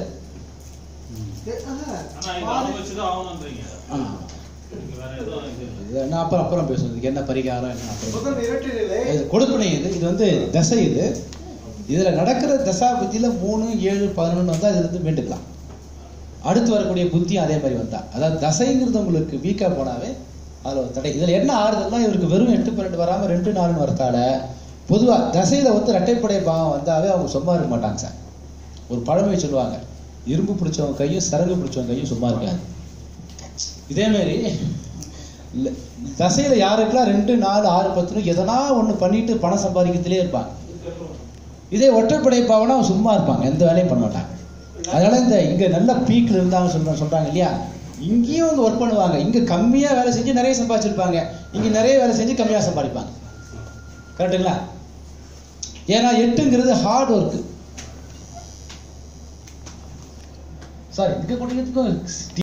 ஆனா இது அனுபவிச்சுதான் ஆகணும்ன்றீங்க ஆமா. இங்க வேற எதுவும் இது இல்லை. இது நான் அப்புறம் அப்புறம் பேசுவோம் இதுக்கு என்ன பரிகாரம் என்ன அப்புறம் புதன் இரட்டை நிலை இது கொடுப்பினை இது இது வந்து தசை இது இதுல நடக்கிற தசா புத்தியில மூணு ஏழு பதினொன்று வந்தா இதுல இருந்து மீண்டுக்கலாம் அடுத்து வரக்கூடிய புத்தியும் அதே மாதிரி வந்தா அதாவது தசைங்கிறது உங்களுக்கு வீக்கா போனாவே அதுல ஒரு தடை இதுல என்ன ஆறுதல்னா இவருக்கு வெறும் எட்டு பன்னெண்டு வராம ரெண்டு நாலுன்னு வரத்தால பொதுவா தசையில வந்து இரட்டைப்படை பாவம் வந்தாவே அவங்க சும்மா இருக்க மாட்டாங்க சார் ஒரு பழமொழி சொல்லுவாங்க இரும்பு பிடிச்சவங்க கையும் சரங்கு பிடிச்சவங்க கையும் சும்மா இருக்காது இதே மாதிரி இல்ல, தசையில யாருக்கெல்லாம் ரெண்டு நாலு ஆறு பத்துன்னு எதனா ஒண்ணு பண்ணிட்டு பணம் சம்பாதிக்கிறதுலே இருப்பாங்க இதே ஒற்றைப்படை பாவனா அவங்க சும்மா இருப்பாங்க எந்த வேலையும் பண்ண மாட்டாங்க அதனால இந்த இங்க நல்ல பீக்ல இருந்தாங்க சொல்ற சொல்றாங்க இல்லையா இங்கேயும் வந்து ஒர்க் பண்ணுவாங்க இங்க கம்மியா வேலை செஞ்சு நிறைய சம்பாதிச்சிருப்பாங்க இங்க நிறைய வேலை செஞ்சு கம்மியா சம்பாதிப்பாங்க கரெக்டுங்களா ஏன்னா எட்டுங்கிறது ஹார்ட் ஒர்க் சார் இங்க கொடுக்கிறதுக்கும்